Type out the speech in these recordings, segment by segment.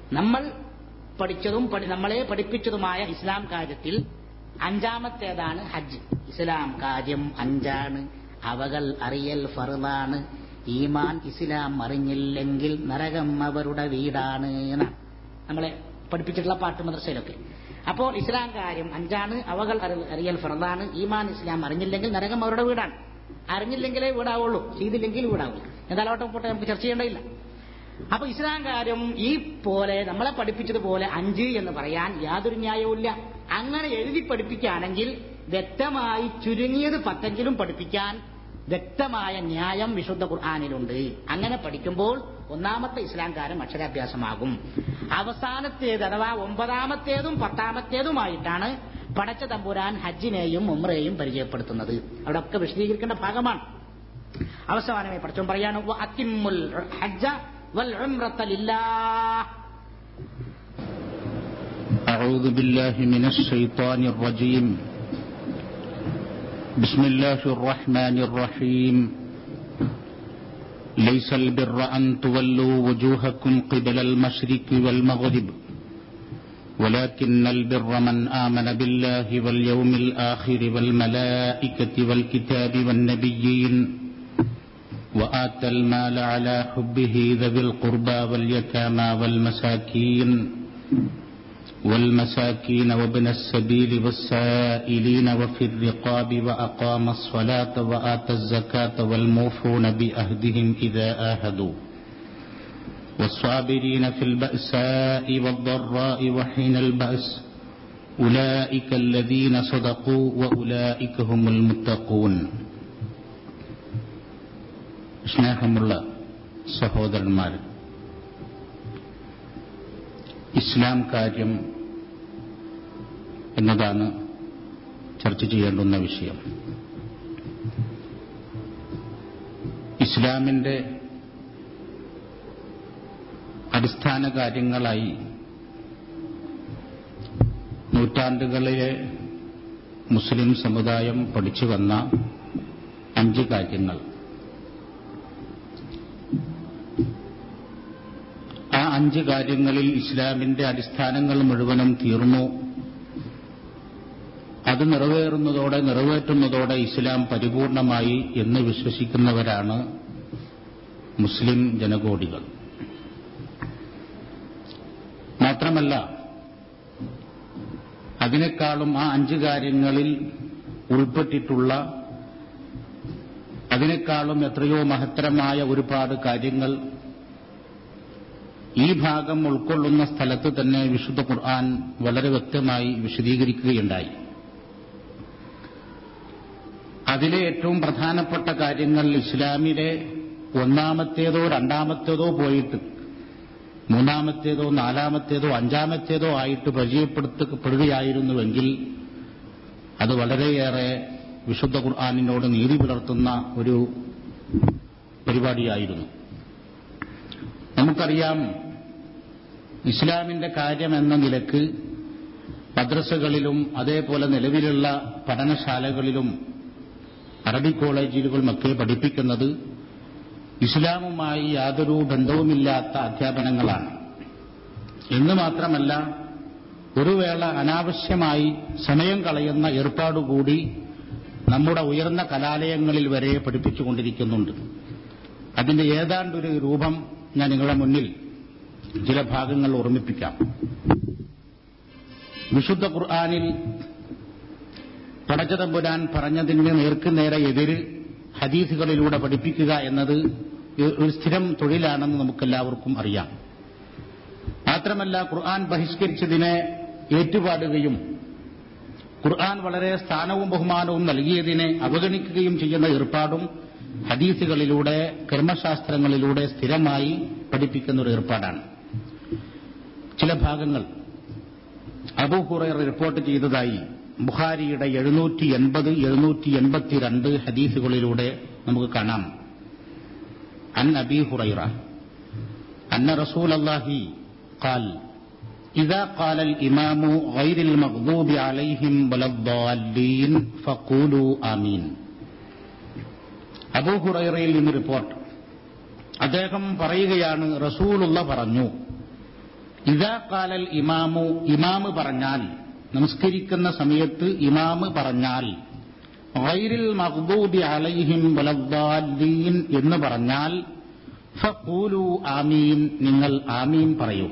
നമ്മൾ പഠിച്ചതും പഠി- നമ്മളെ പഠിപ്പിച്ചതുമായ ഇസ്ലാം കാര്യത്തിൽ അഞ്ചാമത്തേതാണ് ഹജ്ജ് ഇസ്ലാം കാര്യം അഞ്ചാണ് അവകൾ അറിയൽ ഫറുതാണ് ഈമാൻ ഇസ്ലാം അറിഞ്ഞില്ലെങ്കിൽ നരകം അവരുടെ വീടാണ് എന്നാണ് നമ്മളെ പഠിപ്പിച്ചിട്ടുള്ള പാട്ട് മദ്രസയിലൊക്കെ അപ്പോൾ ഇസ്ലാം കാര്യം അഞ്ചാണ് അവകൾ അറി- അറിയൽ ഫറദാണ് ഈമാൻ ഇസ്ലാം അറിഞ്ഞില്ലെങ്കിൽ നരകം അവരുടെ വീടാണ് അറിഞ്ഞില്ലെങ്കിലേ വീടാവുള്ളൂ ചെയ്തില്ലെങ്കിൽ വീടാവുള്ളൂ എന്തായാലും പോട്ടെ നമുക്ക് ചർച്ച ചെയ്യേണ്ടതില്ല അപ്പൊ ഇസ്ലാം കാര്യം ഈ പോലെ നമ്മളെ പഠിപ്പിച്ചതുപോലെ അഞ്ച് എന്ന് പറയാൻ യാതൊരു ന്യായവുമില്ല അങ്ങനെ എഴുതി പഠിപ്പിക്കുകയാണെങ്കിൽ വ്യക്തമായി ചുരുങ്ങിയത് പത്തെങ്കിലും പഠിപ്പിക്കാൻ വ്യക്തമായ ന്യായം വിശുദ്ധ ഖുർആാനിലുണ്ട് അങ്ങനെ പഠിക്കുമ്പോൾ ഒന്നാമത്തെ ഇസ്ലാം കാര്യം അക്ഷരാഭ്യാസമാകും അവസാനത്തേത് അഥവാ ഒമ്പതാമത്തേതും പത്താമത്തേതുമായിട്ടാണ് പടച്ച തമ്പുരാൻ ഹജ്ജിനെയും ഉമ്രയെയും പരിചയപ്പെടുത്തുന്നത് അവിടെ ഒക്കെ വിശദീകരിക്കേണ്ട ഭാഗമാണ് അവസാനമായി പഠിച്ചോൻ പറയാണ് "വ അത്തിമ്മുൽ ഹജ്ജ വൽ ഉംറത ലില്ലാഹ്." أعوذ بالله من الشيطان الرجيم بسم الله الرحمن الرحيم ليس البر أن تولوا وجوهكم قبل المشرق والمغرب ولكن البر من آمن بالله واليوم الآخر والملائكة والكتاب والنبيين وآتى المال على حبه ذوي القربى واليتامى والمساكين والمساكين وابن السبيل والسائلين وفي الرقاب وأقام الصلاة وآتى الزكاة والموفون بأهدهم إذا آهدوا والصابرين في البأساء والضراء وحين البأس أولئك الذين صدقوا وأولئك هم المتقون സ്നേഹമുള്ള സഹോദരന്മാർ ഇസ്ലാം കാര്യം എന്നതാണ് ചർച്ച ചെയ്യേണ്ടുന്ന വിഷയം ഇസ്ലാമിന്റെ അടിസ്ഥാന കാര്യങ്ങളായി നൂറ്റാണ്ടുകളിലെ മുസ്ലിം സമുദായം പഠിച്ചു വന്ന അഞ്ച് കാര്യങ്ങൾ ആ അഞ്ച് കാര്യങ്ങളിൽ ഇസ്ലാമിന്റെ അടിസ്ഥാനങ്ങൾ മുഴുവനും തീർന്നു അത് നിറവേറുന്നതോടെ നിറവേറ്റുന്നതോടെ ഇസ്ലാം പരിപൂർണമായി എന്ന് വിശ്വസിക്കുന്നവരാണ് മുസ്ലിം ജനകോടികൾ മാത്രമല്ല അതിനേക്കാളും ആ അഞ്ച് കാര്യങ്ങളിൽ ഉൾപ്പെട്ടിട്ടുള്ള അതിനേക്കാളും എത്രയോ മഹത്തരമായ ഒരുപാട് കാര്യങ്ങൾ ഈ ഭാഗം ഉൾക്കൊള്ളുന്ന സ്ഥലത്ത് തന്നെ വിശുദ്ധ ഖുർആൻ വളരെ വ്യക്തമായി വിശദീകരിക്കുകയുണ്ടായി അതിലെ ഏറ്റവും പ്രധാനപ്പെട്ട കാര്യങ്ങൾ ഇസ്ലാമിലെ ഒന്നാമത്തേതോ രണ്ടാമത്തേതോ പോയിട്ട് മൂന്നാമത്തേതോ നാലാമത്തേതോ അഞ്ചാമത്തേതോ ആയിട്ട് പരിചയപ്പെടുത്തപ്പെടുകയായിരുന്നുവെങ്കിൽ അത് വളരെയേറെ വിശുദ്ധ ഖുർആാനിനോട് നീതി പുലർത്തുന്ന ഒരു പരിപാടിയായിരുന്നു നമുക്കറിയാം ഇസ്ലാമിന്റെ കാര്യം എന്ന നിലക്ക് മദ്രസകളിലും അതേപോലെ നിലവിലുള്ള പഠനശാലകളിലും അറബി കോളേജുകളുമൊക്കെ പഠിപ്പിക്കുന്നത് ഇസ്ലാമുമായി യാതൊരു ബന്ധവുമില്ലാത്ത അധ്യാപനങ്ങളാണ് എന്ന് മാത്രമല്ല ഒരു വേള അനാവശ്യമായി സമയം കളയുന്ന ഏർപ്പാടുകൂടി നമ്മുടെ ഉയർന്ന കലാലയങ്ങളിൽ വരെ പഠിപ്പിച്ചുകൊണ്ടിരിക്കുന്നുണ്ട് അതിന്റെ ഏതാണ്ടൊരു രൂപം ഞാൻ നിങ്ങളുടെ മുന്നിൽ ചില ഭാഗങ്ങൾ ഓർമ്മിപ്പിക്കാം വിശുദ്ധ ഖുർആാനിൽ പടച്ചതമ്പുരാൻ പറഞ്ഞതിന് നേർക്കുനേരെ എതിര് ഹദീസുകളിലൂടെ പഠിപ്പിക്കുക എന്നത് ഒരു സ്ഥിരം തൊഴിലാണെന്ന് നമുക്കെല്ലാവർക്കും അറിയാം മാത്രമല്ല ഖുർആൻ ബഹിഷ്കരിച്ചതിനെ ഏറ്റുപാടുകയും ഖുർആൻ വളരെ സ്ഥാനവും ബഹുമാനവും നൽകിയതിനെ അവഗണിക്കുകയും ചെയ്യുന്ന ഏർപ്പാടും ഹദീസുകളിലൂടെ കർമ്മശാസ്ത്രങ്ങളിലൂടെ സ്ഥിരമായി പഠിപ്പിക്കുന്ന ഒരു ഏർപ്പാടാണ് ചില ഭാഗങ്ങൾ അബൂഹുറൈർ റിപ്പോർട്ട് ചെയ്തതായി ബുഖാരിയുടെ എഴുന്നൂറ്റി എൺപത് എഴുന്നൂറ്റി എൺപത്തിരണ്ട് ഹദീസുകളിലൂടെ നമുക്ക് കാണാം അൻ അബി ഹുറൈറ അന്ന റസൂൽ അള്ളാഹി قال إذا قال الإمام غير المغضوب عليهم ولا الضالين فقولوا آمين അബൂ ഹുറൈറയിൽ നിന്ന് റിപ്പോർട്ട് അദ്ദേഹം പറയുകയാണ് റസൂലുള്ള പറഞ്ഞു ഇതാ കാലൽ ഇമാമു ഇമാമ് പറഞ്ഞാൽ നമസ്കരിക്കുന്ന സമയത്ത് ഇമാമ് പറഞ്ഞാൽ ഗൈരിൽ മഖ്ദൂബി അലൈഹിം വലദ്ദാലീൻ എന്ന് പറഞ്ഞാൽ ഫഖൂലു ആമീൻ നിങ്ങൾ ആമീൻ പറയുക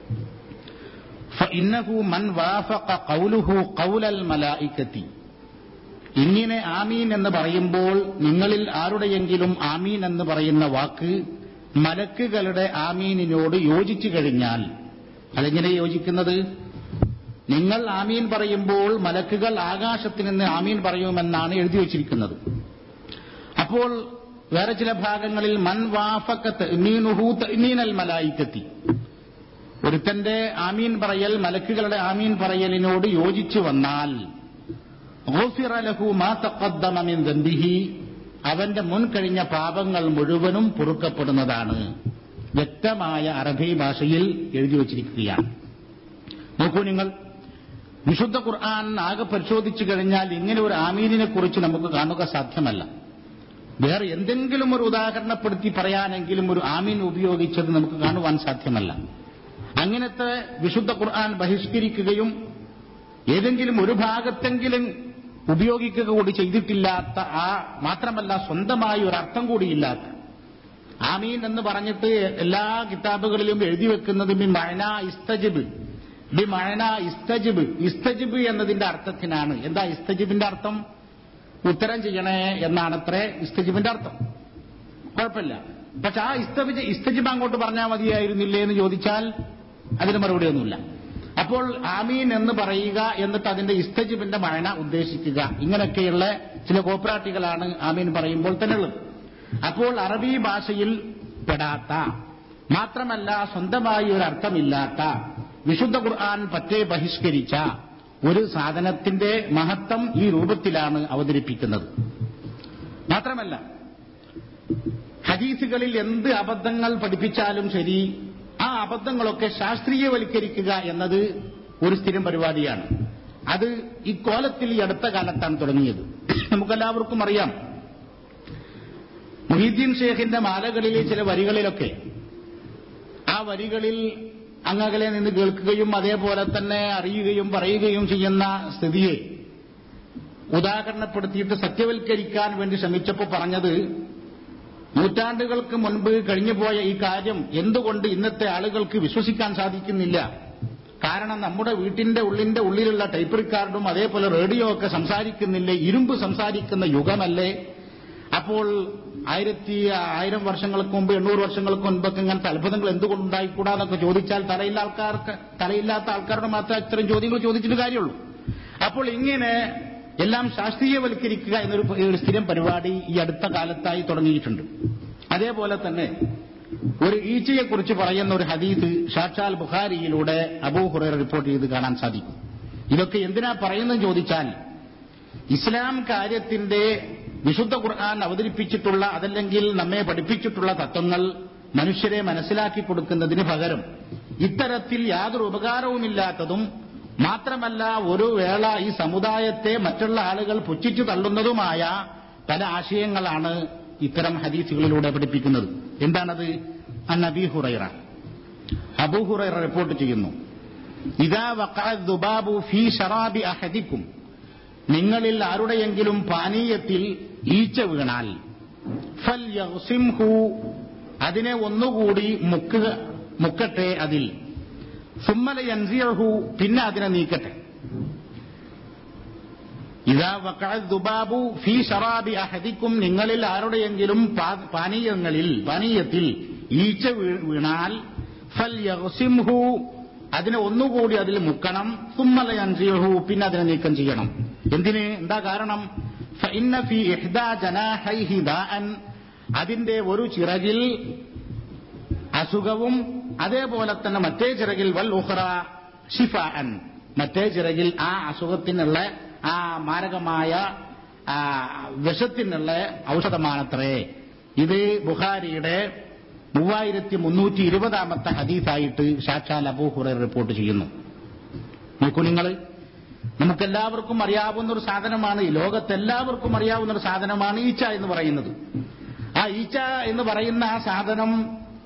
ഫഇന്നഹു മൻ വാഫഖ ഖൗലുഹു ഖൗലൽ മലായികത്തി ഇങ്ങനെ ആമീൻ എന്ന് പറയുമ്പോൾ നിങ്ങളിൽ ആരുടെയെങ്കിലും ആമീൻ എന്ന് പറയുന്ന വാക്ക് മലക്കുകളുടെ ആമീനിനോട് യോജിച്ചു കഴിഞ്ഞാൽ അതെങ്ങനെ യോജിക്കുന്നത് നിങ്ങൾ ആമീൻ പറയുമ്പോൾ മലക്കുകൾ ആകാശത്ത് നിന്ന് ആമീൻ പറയുമെന്നാണ് എഴുതി വച്ചിരിക്കുന്നത് അപ്പോൾ വേറെ ചില ഭാഗങ്ങളിൽ മൻ വാഫക്കത്ത് മീനുഹൂത്തീനൽ മലായിക്കത്തി ഒരുത്തന്റെ ആമീൻ പറയൽ മലക്കുകളുടെ ആമീൻ പറയലിനോട് യോജിച്ചു വന്നാൽ ഗുഫിറ ലഹു മാ തഖദ്ദമ മിൻ ദംബിഹി അവന്റെ മുൻ കഴിഞ്ഞ പാപങ്ങൾ മുഴുവനും പൊറുക്കപ്പെടുന്നതാണ് വ്യക്തമായ അറബി ഭാഷയിൽ എഴുതി വച്ചിരിക്കുകയാണ് നോക്കൂ നിങ്ങൾ വിശുദ്ധ ഖുർആൻ ആകെ പരിശോധിച്ചു കഴിഞ്ഞാൽ ഇങ്ങനെ ഒരു ആമീനിനെ കുറിച്ച് നമുക്ക് കാണുക സാധ്യമല്ല വേറെ എന്തെങ്കിലും ഒരു ഉദാഹരണപ്പെടുത്തി പറയാനെങ്കിലും ഒരു ആമീൻ ഉപയോഗിച്ചത് നമുക്ക് കാണുവാൻ സാധ്യമല്ല അങ്ങനത്തെ വിശുദ്ധ ഖുർആൻ ബഹിഷ്കരിക്കുകയും ഏതെങ്കിലും ഒരു ഭാഗത്തെങ്കിലും ഉപയോഗിക്കുക കൂടി ചെയ്തിട്ടില്ലാത്ത ആ മാത്രമല്ല സ്വന്തമായി ഒരു അർത്ഥം കൂടിയില്ലാത്ത ആമീൻ എന്ന് പറഞ്ഞിട്ട് എല്ലാ കിതാബുകളിലും എഴുതി വെക്കുന്നത് ബി മഴന ഇസ്തജിബ് ബി മഴന ഇസ്തജിബ് ഇസ്തജിബ് എന്നതിന്റെ അർത്ഥത്തിനാണ് എന്താ ഇസ്തജിബിന്റെ അർത്ഥം ഉത്തരം ചെയ്യണേ എന്നാണത്രേ ഇസ്തജിബിന്റെ അർത്ഥം കുഴപ്പമില്ല പക്ഷെ ആ ഇസ്തജിബ് ഇസ്തജിബ് അങ്ങോട്ട് പറഞ്ഞാൽ മതിയായിരുന്നില്ലേ എന്ന് ചോദിച്ചാൽ അതിന് മറുപടിയൊന്നുമില്ല അപ്പോൾ ആമീൻ എന്ന് പറയുക എന്നിട്ട് അതിന്റെ ഇസ്തജിബിന്റെ മഴന ഉദ്ദേശിക്കുക ഇങ്ങനെയൊക്കെയുള്ള ചില കോപ്പറാട്ടികളാണ് ആമീൻ പറയുമ്പോൾ തന്നെ ഉള്ളത് അപ്പോൾ അറബി ഭാഷയിൽ പെടാത്ത മാത്രമല്ല സ്വന്തമായി ഒരു അർത്ഥമില്ലാത്ത വിശുദ്ധ ഖുർആൻ പറ്റേ ബഹിഷ്കരിച്ച ഒരു സാധനത്തിന്റെ മഹത്വം ഈ രൂപത്തിലാണ് അവതരിപ്പിക്കുന്നത് മാത്രമല്ല ഹദീസുകളിൽ എന്ത് അബദ്ധങ്ങൾ പഠിപ്പിച്ചാലും ശരി ആ അബദ്ധങ്ങളൊക്കെ ശാസ്ത്രീയവൽക്കരിക്കുക എന്നത് ഒരു സ്ഥിരം പരിപാടിയാണ് അത് ഈ കോലത്തിൽ ഈ അടുത്ത കാലത്താണ് തുടങ്ങിയത് നമുക്കെല്ലാവർക്കും അറിയാം മൊഹീദ്ദീൻ ഷേഖിന്റെ മാലകളിലെ ചില വരികളിലൊക്കെ ആ വരികളിൽ അങ്ങകലെ നിന്ന് കേൾക്കുകയും അതേപോലെ തന്നെ അറിയുകയും പറയുകയും ചെയ്യുന്ന സ്ഥിതിയെ ഉദാഹരണപ്പെടുത്തിയിട്ട് സത്യവൽക്കരിക്കാൻ വേണ്ടി ശ്രമിച്ചപ്പോൾ പറഞ്ഞത് നൂറ്റാണ്ടുകൾക്ക് മുൻപ് കഴിഞ്ഞുപോയ ഈ കാര്യം എന്തുകൊണ്ട് ഇന്നത്തെ ആളുകൾക്ക് വിശ്വസിക്കാൻ സാധിക്കുന്നില്ല കാരണം നമ്മുടെ വീട്ടിന്റെ ഉള്ളിന്റെ ഉള്ളിലുള്ള ടൈപ്പ് റിക്കാർഡും അതേപോലെ റേഡിയോ ഒക്കെ സംസാരിക്കുന്നില്ലേ ഇരുമ്പ് സംസാരിക്കുന്ന യുഗമല്ലേ അപ്പോൾ ആയിരത്തി ആയിരം വർഷങ്ങൾക്ക് മുമ്പ് എണ്ണൂറ് വർഷങ്ങൾക്ക് മുമ്പൊക്കെ ഇങ്ങനത്തെ അത്ഭുതങ്ങൾ എന്തുകൊണ്ടുണ്ടായിക്കൂടാന്നൊക്കെ ചോദിച്ചാൽ തലയില്ല ആൾക്കാർക്ക് തലയില്ലാത്ത ആൾക്കാരോട് മാത്രമേ ഇത്തരം ചോദ്യങ്ങൾ ചോദിച്ചിട്ട് കാര്യമുള്ളൂ അപ്പോൾ ഇങ്ങനെ എല്ലാം ശാസ്ത്രീയവൽക്കരിക്കുക എന്നൊരു ഒരു സ്ഥിരം പരിപാടി ഈ അടുത്ത കാലത്തായി തുടങ്ങിയിട്ടുണ്ട് അതേപോലെ തന്നെ ഒരു ഈച്ചയെക്കുറിച്ച് പറയുന്ന ഒരു ഹദീസ് ഷാച്ചാൽ ബുഖാരിയിലൂടെ അബൂഹുറ റിപ്പോർട്ട് ചെയ്ത് കാണാൻ സാധിക്കും ഇതൊക്കെ എന്തിനാ പറയുന്നത് ചോദിച്ചാൽ ഇസ്ലാം കാര്യത്തിന്റെ വിശുദ്ധ ഖുർആൻ അവതരിപ്പിച്ചിട്ടുള്ള അതല്ലെങ്കിൽ നമ്മെ പഠിപ്പിച്ചിട്ടുള്ള തത്വങ്ങൾ മനുഷ്യരെ മനസ്സിലാക്കി കൊടുക്കുന്നതിന് പകരം ഇത്തരത്തിൽ യാതൊരു ഉപകാരവുമില്ലാത്തതും മാത്രമല്ല ഒരു വേള ഈ സമുദായത്തെ മറ്റുള്ള ആളുകൾ പുച്ഛിച്ചു തള്ളുന്നതുമായ പല ആശയങ്ങളാണ് ഇത്തരം ഹദീസുകളിലൂടെ പഠിപ്പിക്കുന്നത് എന്താണത് അന്നബി ഹുറൈറ അബൂ ഹുറൈറ റിപ്പോർട്ട് ചെയ്യുന്നു ഇതാ വക്കാബു ഫീ ഷറാബി അഹദിക്കും നിങ്ങളിൽ ആരുടെയെങ്കിലും പാനീയത്തിൽ ഈച്ച വീണാൽ ഫൽ യഹ്സിംഹു അതിനെ ഒന്നുകൂടി മുക്കുക മുക്കട്ടെ അതിൽ സുമ്മല യൻസിയഹു പിന്നെ അതിനെ നീക്കട്ടെ ഇതാ ദുബാബു ഫീ ഷറാബി അഹദിക്കും നിങ്ങളിൽ ആരുടെയെങ്കിലും പാനീയങ്ങളിൽ പാനീയത്തിൽ ഈച്ച വീണാൽ ഫൽ യഹ്സിംഹു അതിനെ ഒന്നുകൂടി അതിൽ മുക്കണം സുമ്മല യൻസിയഹു പിന്നെ അതിനെ നീക്കം ചെയ്യണം എന്തിന് എന്താ കാരണം ഫഇന്ന ഫീ ഇഹ്ദാ ജനാഹൈഹി ദാഅൻ അതിന്റെ ഒരു ചിറകിൽ അസുഖവും അതേപോലെ തന്നെ മറ്റേ ചിറകിൽ വൽ ഉഹ്റ ഷിഫാൻ മറ്റേ ചിറകിൽ ആ അസുഖത്തിനുള്ള ആ മാരകമായ വിഷത്തിനുള്ള ഔഷധമാണത്രേ ഇത് ബുഖാരിയുടെ മൂവായിരത്തി മുന്നൂറ്റി ഇരുപതാമത്തെ ഹദീസായിട്ട് ഷാച്ചാൽ അബൂഹുറ റിപ്പോർട്ട് ചെയ്യുന്നു നോക്കൂ നിങ്ങൾ നമുക്കെല്ലാവർക്കും അറിയാവുന്ന ഒരു സാധനമാണ് ഈ ലോകത്തെല്ലാവർക്കും അറിയാവുന്ന ഒരു സാധനമാണ് ഈച്ച എന്ന് പറയുന്നത് ആ ഈച്ച എന്ന് പറയുന്ന ആ സാധനം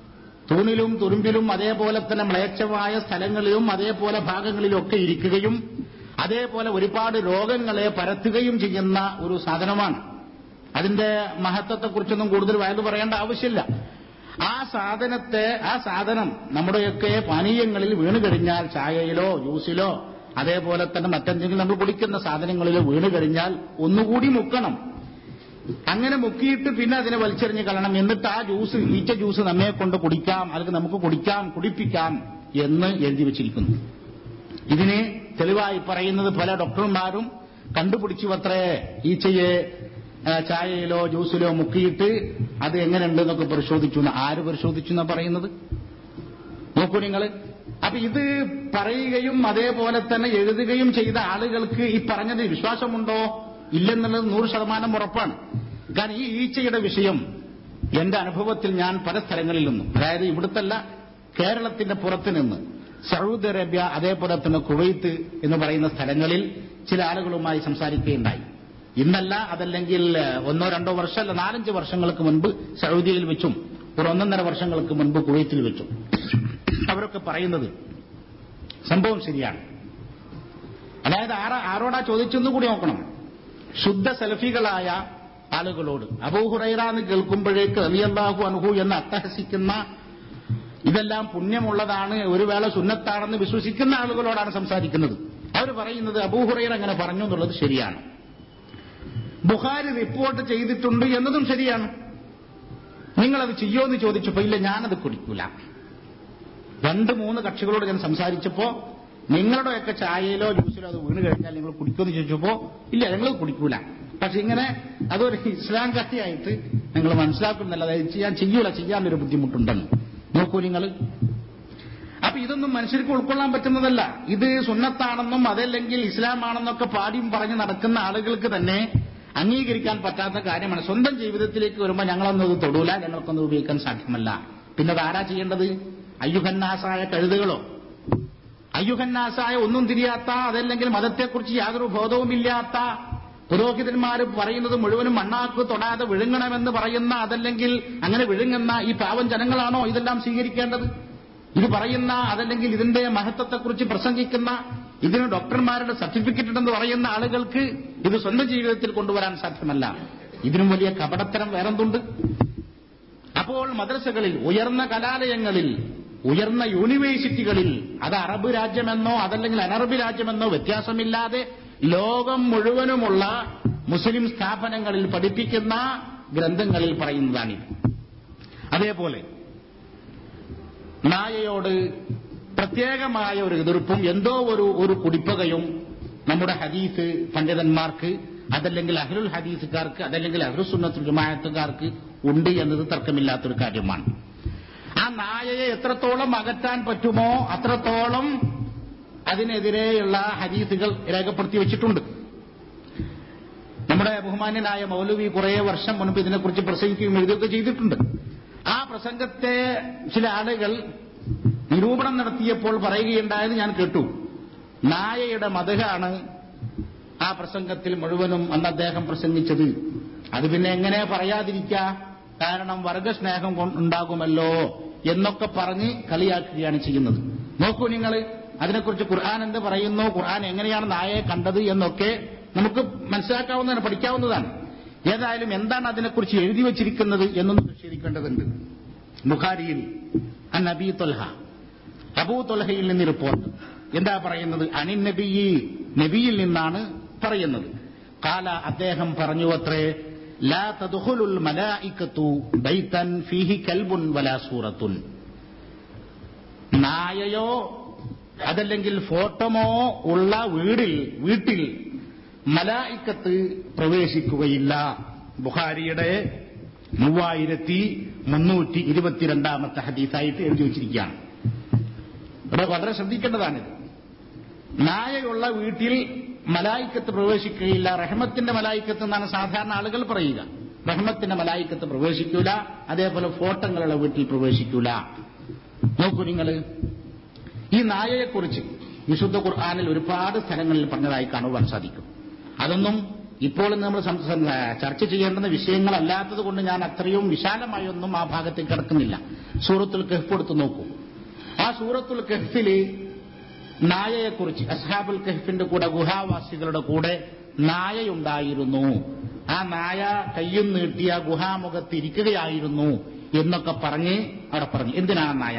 തൂണിലും തുരുമ്പിലും അതേപോലെ തന്നെ മ്ലേച്ഛമായ സ്ഥലങ്ങളിലും അതേപോലെ ഭാഗങ്ങളിലും ഒക്കെ ഇരിക്കുകയും അതേപോലെ ഒരുപാട് രോഗങ്ങളെ പരത്തുകയും ചെയ്യുന്ന ഒരു സാധനമാണ് അതിന്റെ മഹത്വത്തെക്കുറിച്ചൊന്നും കൂടുതൽ വയത് പറയേണ്ട ആവശ്യമില്ല ആ സാധനത്തെ ആ സാധനം നമ്മുടെയൊക്കെ പാനീയങ്ങളിൽ വീണ് കഴിഞ്ഞാൽ ചായയിലോ ജ്യൂസിലോ അതേപോലെ തന്നെ മറ്റെന്തെങ്കിലും നമ്മൾ കുടിക്കുന്ന സാധനങ്ങളിലോ വീണ് കഴിഞ്ഞാൽ ഒന്നുകൂടി മുക്കണം അങ്ങനെ മുക്കിയിട്ട് പിന്നെ അതിനെ വലിച്ചെറിഞ്ഞ് കളയണം എന്നിട്ട് ആ ജ്യൂസ് ഈച്ച ജ്യൂസ് നമ്മെ കൊണ്ട് കുടിക്കാം അല്ലെങ്കിൽ നമുക്ക് കുടിക്കാം കുടിപ്പിക്കാം എന്ന് എഴുതി വച്ചിരിക്കുന്നു ഇതിന് തെളിവായി പറയുന്നത് പല ഡോക്ടർമാരും കണ്ടുപിടിച്ചു അത്രേ ഈച്ചയെ ആ, ചായയിലോ ജ്യൂസിലോ മുക്കിയിട്ട് അത് എങ്ങനെയുണ്ടെന്നൊക്കെ പരിശോധിച്ചു എന്ന്. ആര് പരിശോധിച്ചു എന്നാ പറയുന്നത് നോക്കൂ നിങ്ങൾ അപ്പൊ ഇത് പറയുകയും അതേപോലെ തന്നെ എഴുതുകയും ചെയ്ത ആളുകൾക്ക് ഈ പറഞ്ഞത് വിശ്വാസമുണ്ടോ ഇല്ലെന്നുള്ളത് നൂറ് ശതമാനം ഉറപ്പാണ് കാരണം ഈ ഈച്ചയുടെ വിഷയം എന്റെ അനുഭവത്തിൽ ഞാൻ പല സ്ഥലങ്ങളിൽ നിന്നും അതായത് ഇവിടുത്തല്ല കേരളത്തിന്റെ പുറത്ത് നിന്ന് സൗദി അറേബ്യ അതേപോലെ തന്നെ കുവൈത്ത് എന്ന് പറയുന്ന സ്ഥലങ്ങളിൽ ചില ആളുകളുമായി സംസാരിക്കുകയുണ്ടായി ഇന്നല്ല അതല്ലെങ്കിൽ ഒന്നോ രണ്ടോ വർഷമല്ല നാലഞ്ച് വർഷങ്ങൾക്ക് മുൻപ് സൗദിയിൽ വെച്ചും ഒരു ഒന്നൊന്നര വർഷങ്ങൾക്ക് മുൻപ് കുവൈത്തിൽ വെച്ചും അവരൊക്കെ പറയുന്നത് സംഭവം ശരിയാണ് അതായത് ആരാ ആരോടാ ചോദിച്ചെന്ന് കൂടി നോക്കണം ശുദ്ധ സെൽഫികളായ ആളുകളോട് അബൂഹുറൈറ എന്ന് കേൾക്കുമ്പോഴേക്ക് അലിയല്ലാഹു അനുഹു എന്ന് അട്ടഹസിക്കുന്ന ഇതെല്ലാം പുണ്യമുള്ളതാണ് ഒരു വേള സുന്നത്താണെന്ന് വിശ്വസിക്കുന്ന ആളുകളോടാണ് സംസാരിക്കുന്നത് അവർ പറയുന്നത് അബൂഹുറൈറ അങ്ങനെ പറഞ്ഞു എന്നുള്ളത് ശരിയാണ് ബുഹാരി റിപ്പോർട്ട് ചെയ്തിട്ടുണ്ട് എന്നതും ശരിയാണ് നിങ്ങളത് ചെയ്യുമോ ചോദിച്ചപ്പോ ഇല്ല ഞാനത് കുടിക്കൂല രണ്ട് മൂന്ന് കക്ഷികളോട് ഞാൻ സംസാരിച്ചപ്പോ നിങ്ങളുടെയൊക്കെ ചായയിലോ ജ്യൂസിലോ അത് വീണ് കഴിഞ്ഞാൽ നിങ്ങൾ കുടിക്കുമെന്ന് ചോദിച്ചപ്പോ ഇല്ല ഞങ്ങൾ കുടിക്കൂല പക്ഷെ ഇങ്ങനെ അതൊരു ഇസ്ലാം കാര്യമായിട്ട് നിങ്ങൾ മനസ്സിലാക്കുന്നില്ല അതായത് ചെയ്യാൻ ചെയ്യൂല ചെയ്യാനൊരു ബുദ്ധിമുട്ടുണ്ടെന്ന് നോക്കൂ നിങ്ങൾ അപ്പൊ ഇതൊന്നും മനുഷ്യർക്ക് ഉൾക്കൊള്ളാൻ പറ്റുന്നതല്ല ഇത് സുന്നത്താണെന്നും അതല്ലെങ്കിൽ ഇസ്ലാമാണെന്നൊക്കെ പാടിയും പറഞ്ഞ് നടക്കുന്ന ആളുകൾക്ക് തന്നെ അംഗീകരിക്കാൻ പറ്റാത്ത കാര്യമാണ് സ്വന്തം ജീവിതത്തിലേക്ക് വരുമ്പോൾ ഞങ്ങളൊന്നും ഇത് തൊടൂല ഞങ്ങൾക്കൊന്നും ഉപയോഗിക്കാൻ സാധ്യമല്ല പിന്നെ അത് ആരാ ചെയ്യേണ്ടത് അയ്യുഹന്നാസായ കഴുതുകളോ അയ്യുഹന്നാസായ ഒന്നും തിരിയാത്ത അതല്ലെങ്കിൽ മതത്തെക്കുറിച്ച് യാതൊരു ബോധവുമില്ലാത്ത പുരോഹിതന്മാർ പറയുന്നത് മുഴുവനും മണ്ണാക്ക് തൊടാതെ വിഴുങ്ങണമെന്ന് പറയുന്ന അതല്ലെങ്കിൽ അങ്ങനെ വിഴുങ്ങുന്ന ഈ പാവം ജനങ്ങളാണോ ഇതെല്ലാം സ്വീകരിക്കേണ്ടത് ഇത് പറയുന്ന അതല്ലെങ്കിൽ ഇതിന്റെ മഹത്വത്തെക്കുറിച്ച് പ്രസംഗിക്കുന്ന ഇതിന് ഡോക്ടർമാരുടെ സർട്ടിഫിക്കറ്റ് ഉണ്ടെന്ന് പറയുന്ന ആളുകൾക്ക് ഇത് സ്വന്തം ജീവിതത്തിൽ കൊണ്ടുവരാൻ സാധ്യമല്ല ഇതിനും വലിയ കപടത്തരം വേറെന്തുണ്ട് അപ്പോൾ മദ്രസകളിൽ ഉയർന്ന കലാലയങ്ങളിൽ ഉയർന്ന യൂണിവേഴ്സിറ്റികളിൽ അത് അറബ് രാജ്യമെന്നോ അതല്ലെങ്കിൽ അനറബ് രാജ്യമെന്നോ വ്യത്യാസമില്ലാതെ ലോകം മുഴുവനുമുള്ള മുസ്ലിം സ്ഥാപനങ്ങളിൽ പഠിപ്പിക്കുന്ന ഗ്രന്ഥങ്ങളിൽ പറയുന്നതാണിത് അതേപോലെ നായയോട് പ്രത്യേകമായ ഒരു എതിർപ്പും എന്തോ ഒരു ഒരു കുടിപ്പകയും നമ്മുടെ ഹദീസ് പണ്ഡിതന്മാർക്ക് അതല്ലെങ്കിൽ അഹ്ലുൽ ഹദീസുകാർക്ക് അതല്ലെങ്കിൽ അഹ്ലുസുന്നത്തുൽ ജമാഅത്തുകാർക്ക് ഉണ്ട് എന്നത് തർക്കമില്ലാത്തൊരു കാര്യമാണ് ആ നായയെ എത്രത്തോളം അകറ്റാൻ പറ്റുമോ അത്രത്തോളം അതിനെതിരെയുള്ള ഹദീസുകൾ രേഖപ്പെടുത്തി വെച്ചിട്ടുണ്ട് നമ്മുടെ ബഹുമാന്യനായ മൗലവി കുറേ വർഷം മുൻപ് ഇതിനെക്കുറിച്ച് പ്രസംഗിക്കുകയും എഴുതുകയൊക്കെ ചെയ്തിട്ടുണ്ട് ആ പ്രസംഗത്തെ ചില ആളുകൾ നിരൂപണം നടത്തിയപ്പോൾ പറയുകയുണ്ടായത് ഞാൻ കേട്ടു നായയുടെ മതകാണ് ആ പ്രസംഗത്തിൽ മുഴുവനും അന്ന് അദ്ദേഹം പ്രസംഗിച്ചത് അത് പിന്നെ എങ്ങനെ പറയാതിരിക്ക കാരണം വർഗസ്നേഹം കൊണ്ട് ഉണ്ടാകുമല്ലോ എന്നൊക്കെ പറഞ്ഞ് കളിയാക്കുകയാണ് ചെയ്യുന്നത് നോക്കൂ നിങ്ങൾ അതിനെക്കുറിച്ച് ഖുർആൻ എന്ത് പറയുന്നു ഖുർആൻ എങ്ങനെയാണ് നായയെ കണ്ടത് എന്നൊക്കെ നമുക്ക് മനസ്സിലാക്കാവുന്നതാണ് പഠിക്കാവുന്നതാണ് ഏതായാലും എന്താണ് അതിനെക്കുറിച്ച് എഴുതി വച്ചിരിക്കുന്നത് എന്നൊന്ന് പരിശോധിക്കേണ്ടതുണ്ട് ബുഖാരിയിൽ അൻ നബി തൊൽഹ അബൂ തൊൽഹയിൽ നിന്ന് റിപ്പോർട്ട് എന്താ പറയുന്നത് അനിൻ നബി നബിയിൽ നിന്നാണ് പറയുന്നത് കാല അദ്ദേഹം പറഞ്ഞു അത്രേ ലാ തദ്ഖുലുൽ മലായികത്തു ബൈതൻ ഫീഹി കൽബുൻ വലാ സൂറത്തുൻ നായയോ അതല്ലെങ്കിൽ ഫോട്ടോമോ ഉള്ള വീടിൽ വീട്ടിൽ മലായിക്കത്ത് പ്രവേശിക്കുകയില്ല ബുഖാരിയുടെ മൂവായിരത്തി മുന്നൂറ്റി ഇരുപത്തിരണ്ടാമത്തെ ഹദീസായിട്ട് എഴുതി വച്ചിരിക്കുകയാണ് ഇവിടെ വളരെ ശ്രദ്ധിക്കേണ്ടതാണിത് നായയുള്ള വീട്ടിൽ മലായിക്കത്ത് പ്രവേശിക്കുകയില്ല റഹ്മത്തിന്റെ മലായിക്കത്ത് എന്നാണ് സാധാരണ ആളുകൾ പറയുക റഹ്മത്തിന്റെ മലായിക്കത്ത് പ്രവേശിക്കൂല അതേപോലെ ഫോട്ടങ്ങളുള്ള വീട്ടിൽ പ്രവേശിക്കൂല നോക്കൂ നിങ്ങൾ ഈ നായയെക്കുറിച്ച് വിശുദ്ധ ഖുർആാനിൽ ഒരുപാട് സ്ഥലങ്ങളിൽ പറഞ്ഞതായി കാണുവാൻ സാധിക്കും അതൊന്നും ഇപ്പോൾ നമ്മൾ സം- സം- ചർച്ച ചെയ്യേണ്ടുന്ന വിഷയങ്ങളല്ലാത്തത് കൊണ്ട് ഞാൻ അത്രയും വിശാലമായി ഒന്നും ആ ഭാഗത്തിൽ കിടക്കുന്നില്ല സൂറത്തുൽ കഹ്ഫ് എടുത്ത് നോക്കൂ ആ സൂറത്തുൽ കഹ്ഫില് നായയെക്കുറിച്ച് അസ്ഹാബുൽ കഹ്ഫിന്റെ കൂടെ ഗുഹാവാസികളുടെ കൂടെ നായയുണ്ടായിരുന്നു ആ നായ കയ്യും നീട്ടി ആ ഗുഹാമുഖത്ത് ഇരിക്കുകയായിരുന്നു എന്നൊക്കെ പറഞ്ഞ് അവിടെ പറഞ്ഞു എന്തിനാണ് നായ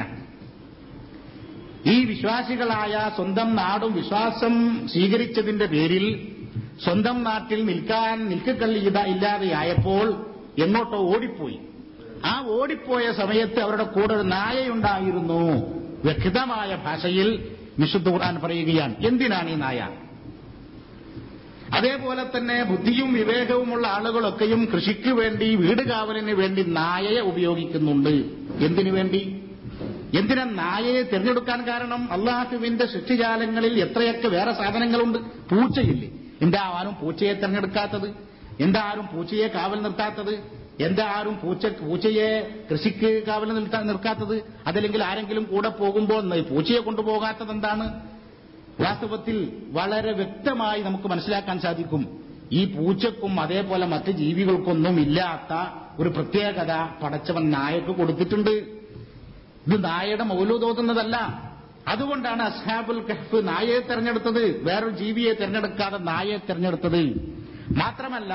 ഈ വിശ്വാസികളായ സ്വന്തം നാടും വിശ്വാസം സ്വീകരിച്ചതിന്റെ പേരിൽ സ്വന്തം നാട്ടിൽ നിൽക്കാൻ നിൽക്കക്കള്ളി ഇത- ഇല്ലാതെയായപ്പോൾ എങ്ങോട്ടോ ഓടിപ്പോയി ആ ഓടിപ്പോയ സമയത്ത് അവരുടെ കൂടെ ഒരു നായയുണ്ടായിരുന്നു വ്യക്തമായ ഭാഷയിൽ വിശുദ്ധ ഖുർആൻ പറയുകയാണ് എന്തിനാണ് ഈ നായ അതേപോലെ തന്നെ ബുദ്ധിയും വിവേകവുമുള്ള ആളുകളൊക്കെയും കൃഷിക്ക് വേണ്ടി വീട് കാവലിന് വേണ്ടി നായയെ ഉപയോഗിക്കുന്നുണ്ട് എന്തിനു വേണ്ടി എന്തിനാ നായയെ തിരഞ്ഞെടുക്കാൻ കാരണം അള്ളാഹുവിന്റെ സൃഷ്ടിജാലങ്ങളിൽ എത്രയൊക്കെ വേറെ സാധനങ്ങളുണ്ട് പൂച്ചയില്ലേ എന്താ ആരും പൂച്ചയെ തിരഞ്ഞെടുക്കാത്തത് എന്താ ആരും പൂച്ചയെ കാവൽ നിർത്താത്തത് എന്താ ആരും പൂച്ച പൂച്ചയെ കൃഷിക്ക് കാവൽ നിർത്താൻ നിർക്കാത്തത് അതല്ലെങ്കിൽ ആരെങ്കിലും കൂടെ പോകുമ്പോൾ ന- പൂച്ചയെ കൊണ്ടുപോകാത്തത് എന്താണ് വാസ്തവത്തിൽ വളരെ വ്യക്തമായി നമുക്ക് മനസ്സിലാക്കാൻ സാധിക്കും ഈ പൂച്ചക്കും അതേപോലെ മറ്റ് ജീവികൾക്കൊന്നും ഇല്ലാത്ത ഒരു പ്രത്യേകത പടച്ചവൻ നായക്ക് കൊടുത്തിട്ടുണ്ട് ഇത് നായയുടെ മൗലൂതോതുന്നതല്ല അതുകൊണ്ടാണ് അസ്ഹാബുൽ കഹ്ഫ് നായയെ തെരഞ്ഞെടുത്തത് വേറൊരു ജീവിയെ തെരഞ്ഞെടുക്കാതെ നായയെ തെരഞ്ഞെടുത്തത് മാത്രമല്ല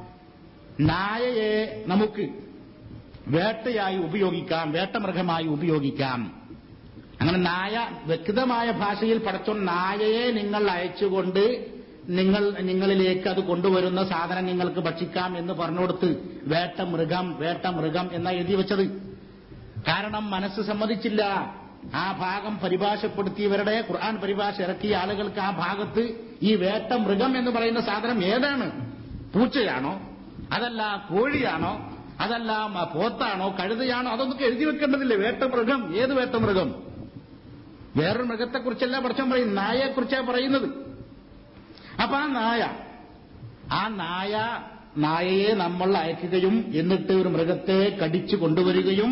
നായയെ നമുക്ക് വേട്ടയായി ഉപയോഗിക്കാം വേട്ടമൃഗമായി ഉപയോഗിക്കാം അങ്ങനെ നായ വ്യക്തമായ ഭാഷയിൽ പടച്ചോൻ നായയെ നിങ്ങൾ അയച്ചുകൊണ്ട് നിങ്ങൾ നിങ്ങളിലേക്ക് അത് കൊണ്ടുവരുന്ന സാധനം നിങ്ങൾക്ക് ഭക്ഷിക്കാം എന്ന് പറഞ്ഞുകൊടുത്ത് വേട്ട മൃഗം വേട്ട മൃഗം എന്നാ എഴുതി വെച്ചത് കാരണം മനസ്സ് സമ്മതിച്ചില്ല ആ ഭാഗം പരിഭാഷപ്പെടുത്തിയവരുടെ ഖുർആൻ പരിഭാഷ ഇറക്കിയ ആളുകൾക്ക് ആ ഭാഗത്ത് ഈ വേട്ട മൃഗം എന്ന് പറയുന്ന സാധനം ഏതാണ് പൂച്ചയാണോ അതല്ല കോഴിയാണോ അതല്ല മ- പോത്താണോ കഴുതയാണോ അതൊന്നൊക്കെ എഴുതി വെക്കേണ്ടതില്ലേ വേട്ടമൃഗം ഏത് വേട്ടമൃഗം വേറൊരു മൃഗത്തെക്കുറിച്ചല്ല പഠിച്ചൻ പറയും നായയെക്കുറിച്ചാണ് പറയുന്നത് അപ്പൊ ആ നായ ആ നായ നായയെ നമ്മൾ അയക്കുകയും എന്നിട്ട് ഒരു മൃഗത്തെ കടിച്ചു കൊണ്ടുവരികയും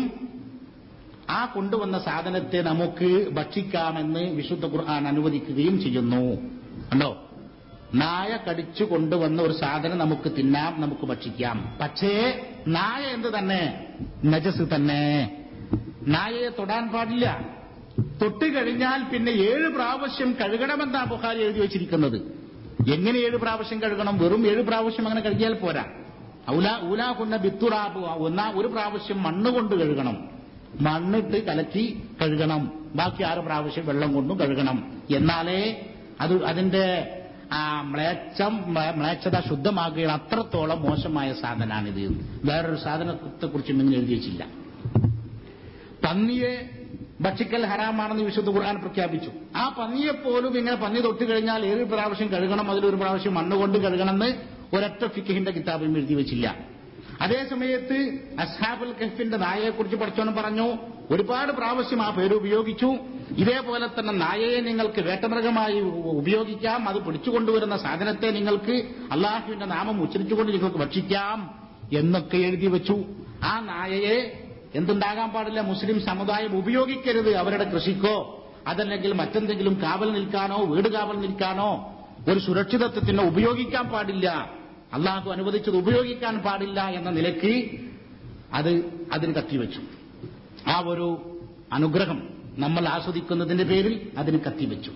ആ കൊണ്ടുവന്ന സാധനത്തെ നമുക്ക് ഭക്ഷിക്കാമെന്ന് വിശുദ്ധ ഖുർആൻ അനുവദിക്കുകയും ചെയ്യുന്നു കണ്ടോ നായ കടിച്ചു കൊണ്ടുവന്ന ഒരു സാധനം നമുക്ക് തിന്നാം നമുക്ക് ഭക്ഷിക്കാം പക്ഷേ നായ എന്ത് തന്നെ നജസ് തന്നെ നായയെ തൊടാൻ പാടില്ല തൊട്ട് കഴിഞ്ഞാൽ പിന്നെ ഏഴ് പ്രാവശ്യം കഴുകണമെന്നാ ബുഹാരി എഴുതി വെച്ചിരിക്കുന്നത് എങ്ങനെ ഏഴ് പ്രാവശ്യം കഴുകണം വെറും ഏഴ് പ്രാവശ്യം അങ്ങനെ കഴുകിയാൽ പോരാ ഔലാ ഊലാ കൊന്ന ബിത്തുറാബ് ഒന്നാ ഒരു പ്രാവശ്യം മണ്ണ് കൊണ്ട് കഴുകണം മണ്ണിട്ട് കലക്കി കഴുകണം ബാക്കി ആറ് പ്രാവശ്യം വെള്ളം കൊണ്ടും കഴുകണം എന്നാലേ അത് അതിന്റെ ആ മ്ലേച്ഛം മ്ലേ- മ്ലേച്ഛത ശുദ്ധമാകുകയാണ് അത്രത്തോളം മോശമായ സാധനമാണിത് വേറൊരു സാധനത്തെ കുറിച്ചും ഇങ്ങനെ എഴുതി വെച്ചില്ല പന്നിയെ ഭക്ഷിക്കൽ ഹറാമാണെന്ന് വിശുദ്ധ ഖുർആൻ പ്രഖ്യാപിച്ചു ആ പന്നിയെ പോലും ഇങ്ങനെ പന്നി തൊട്ട് കഴിഞ്ഞാൽ ഏഴ് പ്രാവശ്യം കഴുകണം അതിലൊരു പ്രാവശ്യം മണ്ണ് കൊണ്ട് കഴുകണമെന്ന് ഒരൊറ്റ ഫിക്കിഹിന്റെ കിതാബും എഴുതി വെച്ചില്ല അതേ സമയത്ത് അസ്ഹാബുൽ കഹ്ഫിന്റെ നായയെക്കുറിച്ച് പഠിച്ചോണം പറഞ്ഞു ഒരുപാട് പ്രാവശ്യം ആ പേര് ഉപയോഗിച്ചു ഇതേപോലെ തന്നെ നായയെ നിങ്ങൾക്ക് വേട്ടമൃഗമായി ഉ- ഉപയോഗിക്കാം അത് പിടിച്ചുകൊണ്ടുവരുന്ന സാധനത്തെ നിങ്ങൾക്ക് അള്ളാഹുവിന്റെ നാമം ഉച്ചരിച്ചുകൊണ്ട് നിങ്ങൾക്ക് ഭക്ഷിക്കാം എന്നൊക്കെ എഴുതി വെച്ചു ആ നായയെ എന്തുണ്ടാകാൻ പാടില്ല മുസ്ലിം സമുദായം ഉപയോഗിക്കരുത് അവരുടെ കൃഷിക്കോ അതല്ലെങ്കിൽ മറ്റെന്തെങ്കിലും കാവൽ നിൽക്കാനോ വീട് കാവൽ നിൽക്കാനോ ഒരു സുരക്ഷിതത്വത്തിനോ ഉപയോഗിക്കാൻ പാടില്ല അള്ളാഹു അനുവദിച്ചത് ഉപയോഗിക്കാൻ പാടില്ല എന്ന നിലയ്ക്ക് അത് അതിന് കത്തിവെച്ചു ആ ഒരു അനുഗ്രഹം നമ്മൾ ആസ്വദിക്കുന്നതിന്റെ പേരിൽ അതിന് കത്തിവെച്ചു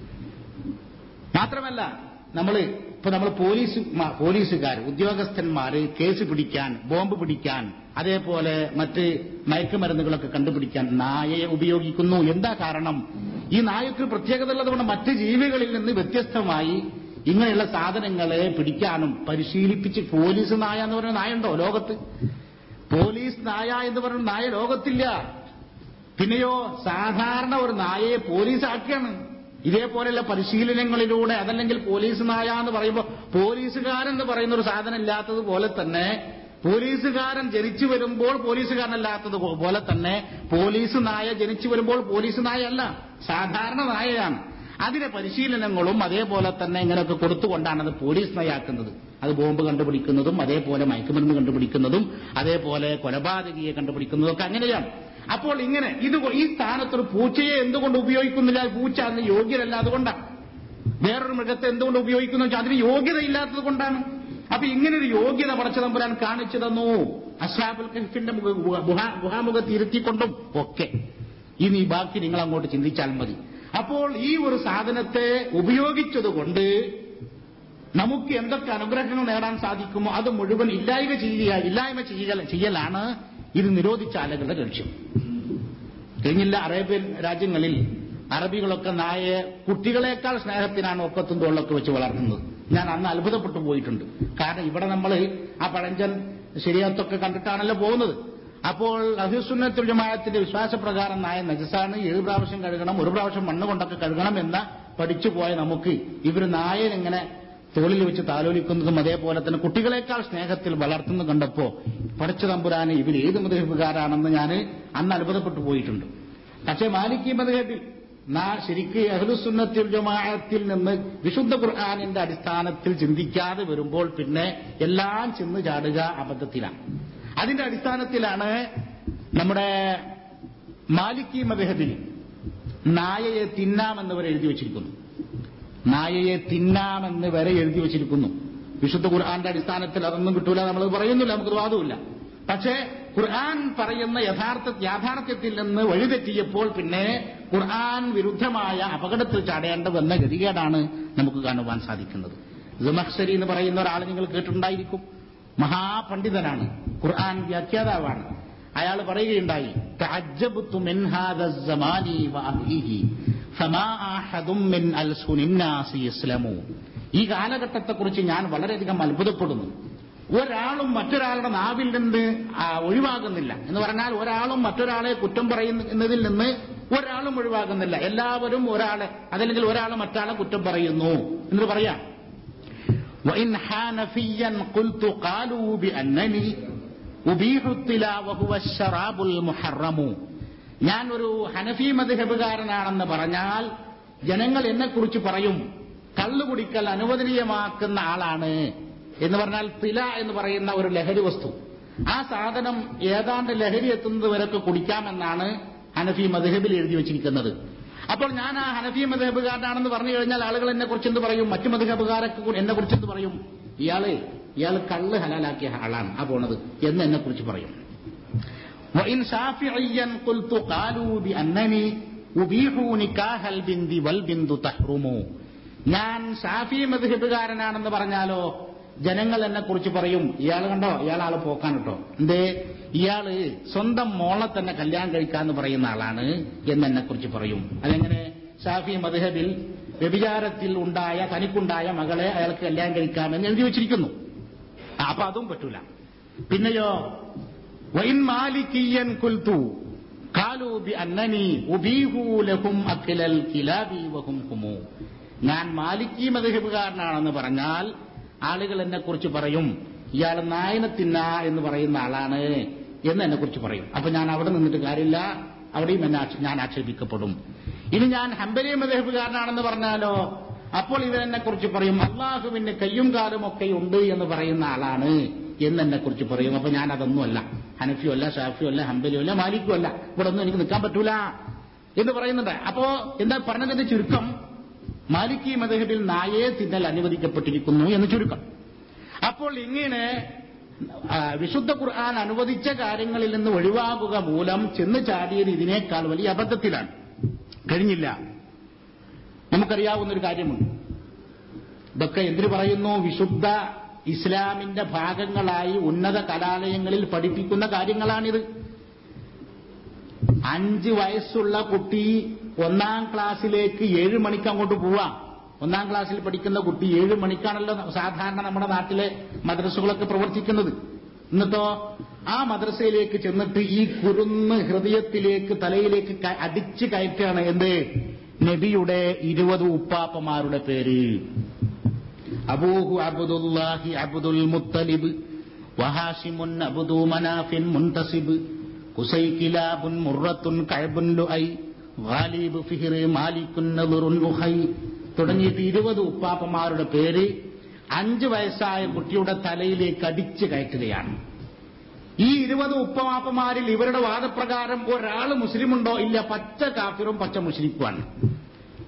മാത്രമല്ല നമ്മൾ ഇപ്പൊ നമ്മൾ പോലീസ് മ- പോലീസുകാർ ഉദ്യോഗസ്ഥന്മാര് കേസ് പിടിക്കാൻ ബോംബ് പിടിക്കാൻ അതേപോലെ മറ്റ് മയക്കുമരുന്നുകളൊക്കെ കണ്ടുപിടിക്കാൻ നായയെ ഉപയോഗിക്കുന്നു എന്താ കാരണം ഈ നായക്ക് പ്രത്യേകത ഉള്ളതുകൊണ്ട് മറ്റ് ജീവികളിൽ നിന്ന് വ്യത്യസ്തമായി ഇങ്ങനെയുള്ള സാധനങ്ങളെ പിടിക്കാനും പരിശീലിപ്പിച്ച് പോലീസ് നായ എന്ന് പറയുന്ന നായുണ്ടോ ലോകത്ത് പോലീസ് നായ എന്ന് പറയുന്ന നായ ലോകത്തില്ല പിന്നെയോ സാധാരണ ഒരു നായയെ പോലീസ് ആക്കുകയാണ് ഇതേപോലെയുള്ള പരിശീലനങ്ങളിലൂടെ അതല്ലെങ്കിൽ പോലീസ് നായ എന്ന് പറയുമ്പോൾ പോലീസുകാരൻ എന്ന് പറയുന്ന ഒരു സാധനം ഇല്ലാത്തതുപോലെ തന്നെ പോലീസുകാരൻ ജനിച്ചു വരുമ്പോൾ പോലീസുകാരനല്ലാത്തത് പോലെ തന്നെ പോലീസ് നായ ജനിച്ചു വരുമ്പോൾ പോലീസ് നായ അല്ല സാധാരണ നായയാണ് അതിന്റെ പരിശീലനങ്ങളും അതേപോലെ തന്നെ ഇങ്ങനെയൊക്കെ കൊടുത്തുകൊണ്ടാണ് അത് പോലീസ് നയാക്കുന്നത് അത് ബോംബ് കണ്ടുപിടിക്കുന്നതും അതേപോലെ മയക്കുമരുന്ന് കണ്ടുപിടിക്കുന്നതും അതേപോലെ കൊലപാതകിയെ കണ്ടുപിടിക്കുന്നതും ഒക്കെ അങ്ങനെയാണ് അപ്പോൾ ഇങ്ങനെ ഇത് കൊ- ഈ സ്ഥാനത്തൊരു പൂച്ചയെ എന്തുകൊണ്ട് ഉപയോഗിക്കുന്നില്ല പൂച്ച അന്ന് യോഗ്യരല്ല അതുകൊണ്ടാണ് വേറൊരു മൃഗത്തെ എന്തുകൊണ്ട് ഉപയോഗിക്കുന്നു വെച്ചാൽ അതിന് യോഗ്യതയില്ലാത്തത് കൊണ്ടാണ് അപ്പൊ ഇങ്ങനൊരു യോഗ്യത പടച്ച തമ്പുരാൻ കാണിച്ചു തന്നു അഷാബുൽ കഹഫിന്റെ മുഖ- ഗുഹ- ഗുഹാമുഖത്ത് ഇരുത്തിക്കൊണ്ടും ഒക്കെ ഇനി ബാക്കി നിങ്ങൾ അങ്ങോട്ട് ചിന്തിച്ചാൽ മതി അപ്പോൾ ഈ ഒരു സാധനത്തെ ഉപയോഗിച്ചതുകൊണ്ട് നമുക്ക് എന്തൊക്കെ അനുഗ്രഹങ്ങൾ നേടാൻ സാധിക്കുമോ അത് മുഴുവൻ ഇല്ലായ്മ ചെയ്യുക ഇല്ലായ്മ ചെയ്യുക ചെയ്യലാണ് ഇത് നിരോധിച്ച ആളുകളുടെ ലക്ഷ്യം കഴിഞ്ഞില്ല അറേബ്യൻ രാജ്യങ്ങളിൽ അറബികളൊക്കെ നായയെ കുട്ടികളെക്കാൾ സ്നേഹത്തിനാണ് ഒക്കത്തും തോളൊക്കെ വെച്ച് വളർത്തുന്നത് ഞാൻ അന്ന് അത്ഭുതപ്പെട്ടു പോയിട്ടുണ്ട് കാരണം ഇവിടെ നമ്മൾ ആ പഴഞ്ചൻ ശരിയത്തൊക്കെ കണ്ടിട്ടാണല്ലോ പോകുന്നത് അപ്പോൾ അഹിസുന്നത്തുൽ ജമാഅത്തിന്റെ വിശ്വാസപ്രകാരം നായ നജസാണ് ഏഴ് പ്രാവശ്യം കഴുകണം ഒരു പ്രാവശ്യം മണ്ണ് കൊണ്ടൊക്കെ കഴുകണം എന്ന പഠിച്ചു പോയ നമുക്ക് ഇവർ നായനെങ്ങനെ തോളിൽ വെച്ച് താലോലിക്കുന്നതും അതേപോലെ തന്നെ കുട്ടികളെക്കാൾ സ്നേഹത്തിൽ വളർത്തുന്നു കണ്ടപ്പോ പടച്ച തമ്പുരാന് ഇവർ ഏത് മതഹബുകാരാണെന്ന് ഞാൻ അന്ന് അത്ഭുതപ്പെട്ടു പോയിട്ടുണ്ട് പക്ഷേ മാലിക്കി മതഹബിൽ നാ ശരിക്ക് അഹ്ലുസുന്നത്തിൽ ജമാഅത്തിൽ നിന്ന് വിശുദ്ധ ഖുർആാനിന്റെ അടിസ്ഥാനത്തിൽ ചിന്തിക്കാതെ വരുമ്പോൾ പിന്നെ എല്ലാം ചെന്ന് ചാടുക അബദ്ധത്തിലാണ് അതിന്റെ അടിസ്ഥാനത്തിലാണ് നമ്മുടെ മാലിക്കി മതഹബിൽ നായയെ തിന്നാമെന്ന് വരെ എഴുതി വച്ചിരിക്കുന്നു നായയെ തിന്നാമെന്ന് വരെ എഴുതി വച്ചിരിക്കുന്നു വിശുദ്ധ ഖുർആന്റെ അടിസ്ഥാനത്തിൽ അതൊന്നും കിട്ടൂല നമ്മൾ പറയുന്നില്ല നമുക്ക് വാദമില്ല പക്ഷേ ഖുർആൻ പറയുന്ന യഥാർത്ഥ യാഥാർത്ഥ്യത്തിൽ നിന്ന് വഴിതെറ്റിയപ്പോൾ പിന്നെ ഖുർആൻ വിരുദ്ധമായ അപകടത്തിൽ ചാടേണ്ട വന്ന ഗതികേടാണ് നമുക്ക് കാണുവാൻ സാധിക്കുന്നത് ജുമഹ്സരി എന്ന് പറയുന്ന ഒരാൾ നിങ്ങൾ കേട്ടിട്ടുണ്ടായിരിക്കും മഹാപണ്ഡിതനാണ് ഖുർആൻ വ്യാഖ്യാതാവാണ് അയാൾ പറയുകയുണ്ടായി "തഅജ്ജബ്തു മിൻ ഹാദ الزമാനി വഅഹ്ലിഹി ഫമാ അഹദും മിൻ അൽസുനിൻ നാസി യസ്ലമു." ഈ കാലഘട്ടത്തെക്കുറിച്ച് ഞാൻ വളരെയധികം അത്ഭുതപ്പെടുന്നു ഒരാളും മറ്റൊരാളുടെ നാവിൽ നിന്ന് ആ, ഒഴിവാകുന്നില്ല എന്ന് പറഞ്ഞാൽ ഒരാളും മറ്റൊരാളെ കുറ്റം പറയുന്നതിൽ നിന്ന് ഒരാളും ഒഴിവാകുന്നില്ല എല്ലാവരും ഒരാളെ അതല്ലെങ്കിൽ ഒരാൾ മറ്റാളെ കുറ്റം പറയുന്നു എന്ന് പറയാം وإن حانفيا قلت قالوا بأنني أبيح الطلا وهو الشراب المحرم ഞാൻ ഒരു ഹനഫി മദ്ഹബുകാരനാണെന്ന് പറഞ്ഞാൽ ജനങ്ങൾ എന്നെക്കുറിച്ച് പറയും കള്ളു കുടിക്കൽ അനുവദനീയമാക്കുന്ന ആളാണ് എന്ന് പറഞ്ഞാൽ തില എന്ന് പറയുന്ന ഒരു ലഹരി വസ്തു ആ സാധനം ഏതാണ്ട് ലഹരി എത്തുന്നത് വരെയൊക്കെ കുടിക്കാമെന്നാണ് ഹനഫി മദ്ഹബിൽ എഴുതി വെച്ചിരിക്കുന്നത് അപ്പോൾ ഞാൻ ആ ഹനഫി മദ്ഹബുകാരനാണെന്ന് പറഞ്ഞു കഴിഞ്ഞാൽ ആളുകൾ എന്നെ കുറിച്ച് എന്ത് പറയും മറ്റു മദ്ഹബുകാരൊക്കെ കൂ- എന്നെ കുറിച്ച് എന്ത് പറയും ഇയാള് ഇയാൾ കള്ള് ഹലാലാക്കിയ ആളാണ് ആ പോണത് എന്ന് എന്നെ കുറിച്ച് പറയും وإن شافعيا قلت قالوا بأنني أبيح نكاح البنت والبنت تحرم ഞാൻ ഷാഫി മദ്ഹബുകാരനാണെന്ന് പറഞ്ഞാലോ ജനങ്ങൾ എന്നെ കുറിച്ച് പറയും ഇയാൾ കണ്ടോ ഇയാൾ ആള് പോക്കാൻ കേട്ടോ എന്തേ ഇയാള് സ്വന്തം മോളെ തന്നെ കല്യാണം കഴിക്കാന്ന് പറയുന്ന ആളാണ് എന്ന് എന്നെ കുറിച്ച് പറയും അതെങ്ങനെ ഷാഫി മദ്ഹബിൽ വ്യഭിചാരത്തിൽ ഉണ്ടായ തനിക്കുണ്ടായ മകളെ അയാൾക്ക് കല്യാണം കഴിക്കാമെന്ന് എഴുതി വെച്ചിരിക്കുന്നു ആ, അപ്പൊ അതും പറ്റൂല പിന്നെയോ വൈൻ മാലിക്കിയൻ കുൽത്തു കാലു ബി അന്നനി ഉബീഹു ലഹും അഖിലൽ കിലാബി വഹും ഹുമു ഞാൻ മാലിക്കി മധുഹബുകാരനാണെന്ന് പറഞ്ഞാൽ ആളുകൾ എന്നെ കുറിച്ച് പറയും ഇയാൾ നായനെ തിന്ന എന്ന് പറയുന്ന ആളാണ് എന്ന് എന്നെ കുറിച്ച് പറയും അപ്പൊ ഞാൻ അവിടെ നിന്നിട്ട് കാര്യമില്ല അവിടെയും എന്നെ ആക്ഷ- ഞാൻ ആക്ഷേപിക്കപ്പെടും ഇനി ഞാൻ ഹംബലി മധുഹബുകാരനാണെന്ന് പറഞ്ഞാലോ അപ്പോൾ ഇവരെന്നെ കുറിച്ച് പറയും അള്ളാഹുവിന് കയ്യും കാലും ഒക്കെ ഉണ്ട് എന്ന് പറയുന്ന ആളാണ് എന്ന് എന്നെ കുറിച്ച് പറയും അപ്പൊ ഞാൻ അതൊന്നുമല്ല ഹനഫിയോ അല്ല ഷാഫിയോ അല്ല ഹംബലിയോ അല്ല മാലിക്കോ അല്ല ഇവിടെ ഒന്നും എനിക്ക് നിൽക്കാൻ പറ്റൂല എന്ന് പറയുന്നുണ്ട് അപ്പോ എന്താ പറഞ്ഞതിന്റെ ചുരുക്കം മാലിക്കി മദഹബിൽ നായയെ തിന്നൽ അനുവദിക്കപ്പെട്ടിരിക്കുന്നു എന്ന് ചുരുക്കം അപ്പോൾ ഇങ്ങനെ ആ, വിശുദ്ധ ഖുർആൻ അനുവദിച്ച കാര്യങ്ങളിൽ നിന്ന് ഒഴിവാകുക മൂലം ചെന്ന് ചാടിയത് ഇതിനേക്കാൾ വലിയ അബദ്ധത്തിലാണ് കഴിഞ്ഞില്ല നമുക്കറിയാവുന്ന ഒരു കാര്യമുണ്ട് ഇതൊക്കെ എന്തിനു പറയുന്നു വിശുദ്ധ ഇസ്ലാമിന്റെ ഭാഗങ്ങളായി ഉന്നത കലാലയങ്ങളിൽ പഠിപ്പിക്കുന്ന കാര്യങ്ങളാണിത് അഞ്ച് വയസ്സുള്ള കുട്ടി ഒന്നാം ക്ലാസ്സിലേക്ക് ഏഴ് മണിക്ക് അങ്ങോട്ട് പോവാം ഒന്നാം ക്ലാസ്സിൽ പഠിക്കുന്ന കുട്ടി ഏഴ് മണിക്കാണല്ലോ സാധാരണ നമ്മുടെ നാട്ടിലെ മദ്രസകളൊക്കെ പ്രവർത്തിക്കുന്നത് എന്നിട്ടോ ആ മദ്രസയിലേക്ക് ചെന്നിട്ട് ഈ കുരുന്ന് ഹൃദയത്തിലേക്ക് തലയിലേക്ക് ക- അടിച്ചു കയറ്റാണ് എന്ത് നബിയുടെ ഇരുപത് ഉപ്പാപ്പമാരുടെ പേര് അബൂഹു അബ്ദുല്ലാഹി അബ്ദുൽ മുത്തലിബ് വഹാഷിമുൻ അബ്ദു മനാഫിൻ മുൻതസിബ് കുസൈ കിലാബുൻ മുറത്തുൻ കഴബുൻ ലുഐ ഗാലിബ് ഫിഹിർ മാലിക്കുൻ നദറുൻ ഉഹൈ തുടങ്ങിയിട്ട് ഇരുപത് ഉപ്പാപ്പമാരുടെ പേര് അഞ്ച് വയസ്സായ കുട്ടിയുടെ തലയിലേക്ക് അടിച്ചു കയറ്റുകയാണ് ഈ ഇരുപത് ഉപ്പമാപ്പമാരിൽ ഇവരുടെ വാദപ്രകാരം ഒരാൾ മുസ്ലിമുണ്ടോ ഇല്ല പച്ച കാഫിറും പച്ച മുസ്ലിക്കുമാണ്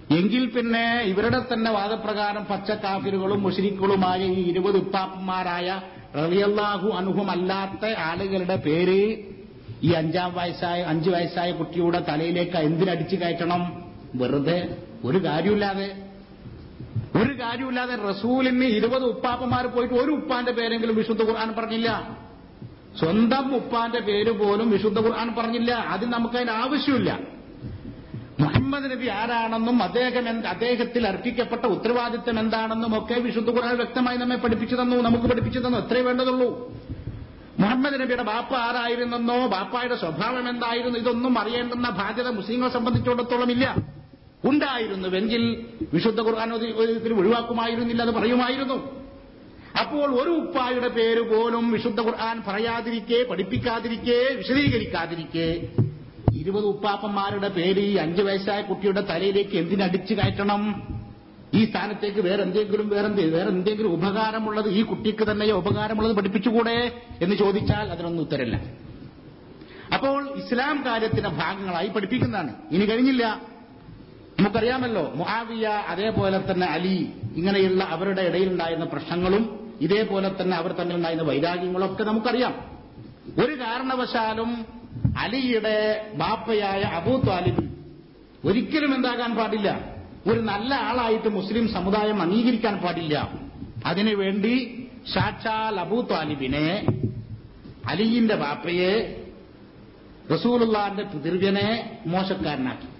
എങ്കിൽ പിന്നെ ഇവരുടെ തന്നെ വാദപ്രകാരം പച്ചക്കാഫിറുകളും മുഷരിക്കുകളുമായ ഈ ഇരുപത് ഉപ്പാപ്പന്മാരായ റളിയല്ലാഹു അനുഹമല്ലാത്ത ആളുകളുടെ പേര് ഈ അഞ്ചാം വയസ്സായ അഞ്ചു വയസ്സായ കുട്ടിയുടെ തലയിലേക്ക് എന്തിനടിച്ചു കയറ്റണം വെറുതെ ഒരു കാര്യമില്ലാതെ ഒരു കാര്യമില്ലാതെ റസൂലിന് ഇരുപത് ഉപ്പാപ്പന്മാർ പോയിട്ട് ഒരു ഉപ്പാന്റെ പേരെങ്കിലും വിശുദ്ധ ഖുർആൻ പറഞ്ഞില്ല സ്വന്തം ഉപ്പാന്റെ പേര് പോലും വിശുദ്ധ ഖുർആൻ പറഞ്ഞില്ല അത് നമുക്കതിന് ആവശ്യമില്ല മുഹമ്മദ് നബി ആരാണെന്നും അദ്ദേഹം എന്ത് അദ്ദേഹത്തിൽ അർപ്പിക്കപ്പെട്ട ഉത്തരവാദിത്തം എന്താണെന്നും ഒക്കെ വിശുദ്ധ ഖുർആൻ വ്യക്തമായി നമ്മെ പഠിപ്പിച്ചു തന്നു നമുക്ക് പഠിപ്പിച്ചു തന്നു എത്രേ വേണ്ടതുള്ളൂ മുഹമ്മദ് നബിയുടെ ബാപ്പ ആരായിരുന്നെന്നോ ബാപ്പായുടെ സ്വഭാവം എന്തായിരുന്നു ഇതൊന്നും അറിയേണ്ടുന്ന ബാധ്യത മുസ്ലിങ്ങളെ സംബന്ധിച്ചിടത്തോളം ഇല്ല ഉണ്ടായിരുന്നുവെങ്കിൽ വിശുദ്ധ ഖുർആൻ ഒരു വിധത്തിൽ ഒഴിവാക്കുമായിരുന്നില്ല അത് പറയുമായിരുന്നു അപ്പോൾ ഒരു ഉപ്പായുടെ പേര് പോലും വിശുദ്ധ ഖുർആൻ പറയാതിരിക്കെ പഠിപ്പിക്കാതിരിക്കെ വിശദീകരിക്കാതിരിക്കെ ഇരുപത് ഉപ്പാപ്പന്മാരുടെ പേര് ഈ അഞ്ചു വയസ്സായ കുട്ടിയുടെ തലയിലേക്ക് എന്തിനടിച്ചു കയറ്റണം ഈ സ്ഥാനത്തേക്ക് വേറെ എന്തെങ്കിലും വേറെന്ത് വേറെ എന്തെങ്കിലും ഉപകാരമുള്ളത് ഈ കുട്ടിക്ക് തന്നെയോ ഉപകാരമുള്ളത് പഠിപ്പിച്ചുകൂടെ എന്ന് ചോദിച്ചാൽ അതിനൊന്നും ഉത്തരമില്ല അപ്പോൾ ഇസ്ലാം കാര്യത്തിന്റെ ഭാഗങ്ങളായി പഠിപ്പിക്കുന്നതാണ് ഇനി കഴിഞ്ഞില്ല നമുക്കറിയാമല്ലോ മുആവിയ അതേപോലെ തന്നെ അലി ഇങ്ങനെയുള്ള അവരുടെ ഇടയിലുണ്ടായിരുന്ന പ്രശ്നങ്ങളും ഇതേപോലെ തന്നെ അവർ തമ്മിലുണ്ടായിരുന്ന വൈരാഗ്യങ്ങളും ഒക്കെ നമുക്കറിയാം ഒരു കാരണവശാലും അലിയുടെ ബാപ്പയായ അബൂ താലിബ് ഒരിക്കലും എന്താകാൻ പാടില്ല ഒരു നല്ല ആളായിട്ട് മുസ്ലിം സമുദായം അംഗീകരിക്കാൻ പാടില്ല അതിനുവേണ്ടി സാക്ഷാൽ അബൂ താലിബിനെ അലിയിന്റെ ബാപ്പയെ റസൂലുള്ളാന്റെ പിതൃവ്യനെ മോശക്കാരനാക്കി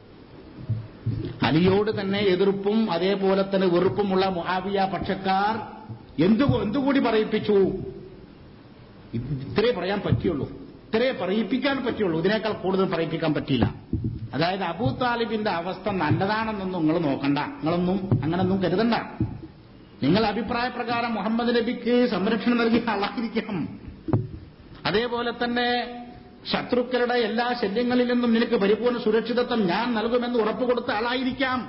അലിയോട് തന്നെ എതിർപ്പും അതേപോലെ തന്നെ വെറുപ്പുമുള്ള മുഹാവിയ പക്ഷക്കാർ എന്തു എന്തുകൂടി പറയിപ്പിച്ചു ഇത്രേ പറയാൻ പറ്റിയുള്ളൂ ഇത്രേ പറയിപ്പിക്കാൻ പറ്റുള്ളൂ ഇതിനേക്കാൾ കൂടുതൽ പറയിപ്പിക്കാൻ പറ്റിയില്ല അതായത് അബൂ താലിബിന്റെ അവസ്ഥ നല്ലതാണെന്നൊന്നും നിങ്ങൾ നോക്കണ്ട നിങ്ങളൊന്നും അങ്ങനൊന്നും കരുതണ്ട നിങ്ങൾ അഭിപ്രായ പ്രകാരം മുഹമ്മദ് നബിക്ക് സംരക്ഷണം നൽകിയ ആളായിരിക്കാം അതേപോലെ തന്നെ ശത്രുക്കളുടെ എല്ലാ ശല്യങ്ങളിൽ നിന്നും നിനക്ക് പരിപൂർണ്ണ സുരക്ഷിതത്വം ഞാൻ നൽകുമെന്ന് ഉറപ്പുകൊടുത്ത ആളായിരിക്കാം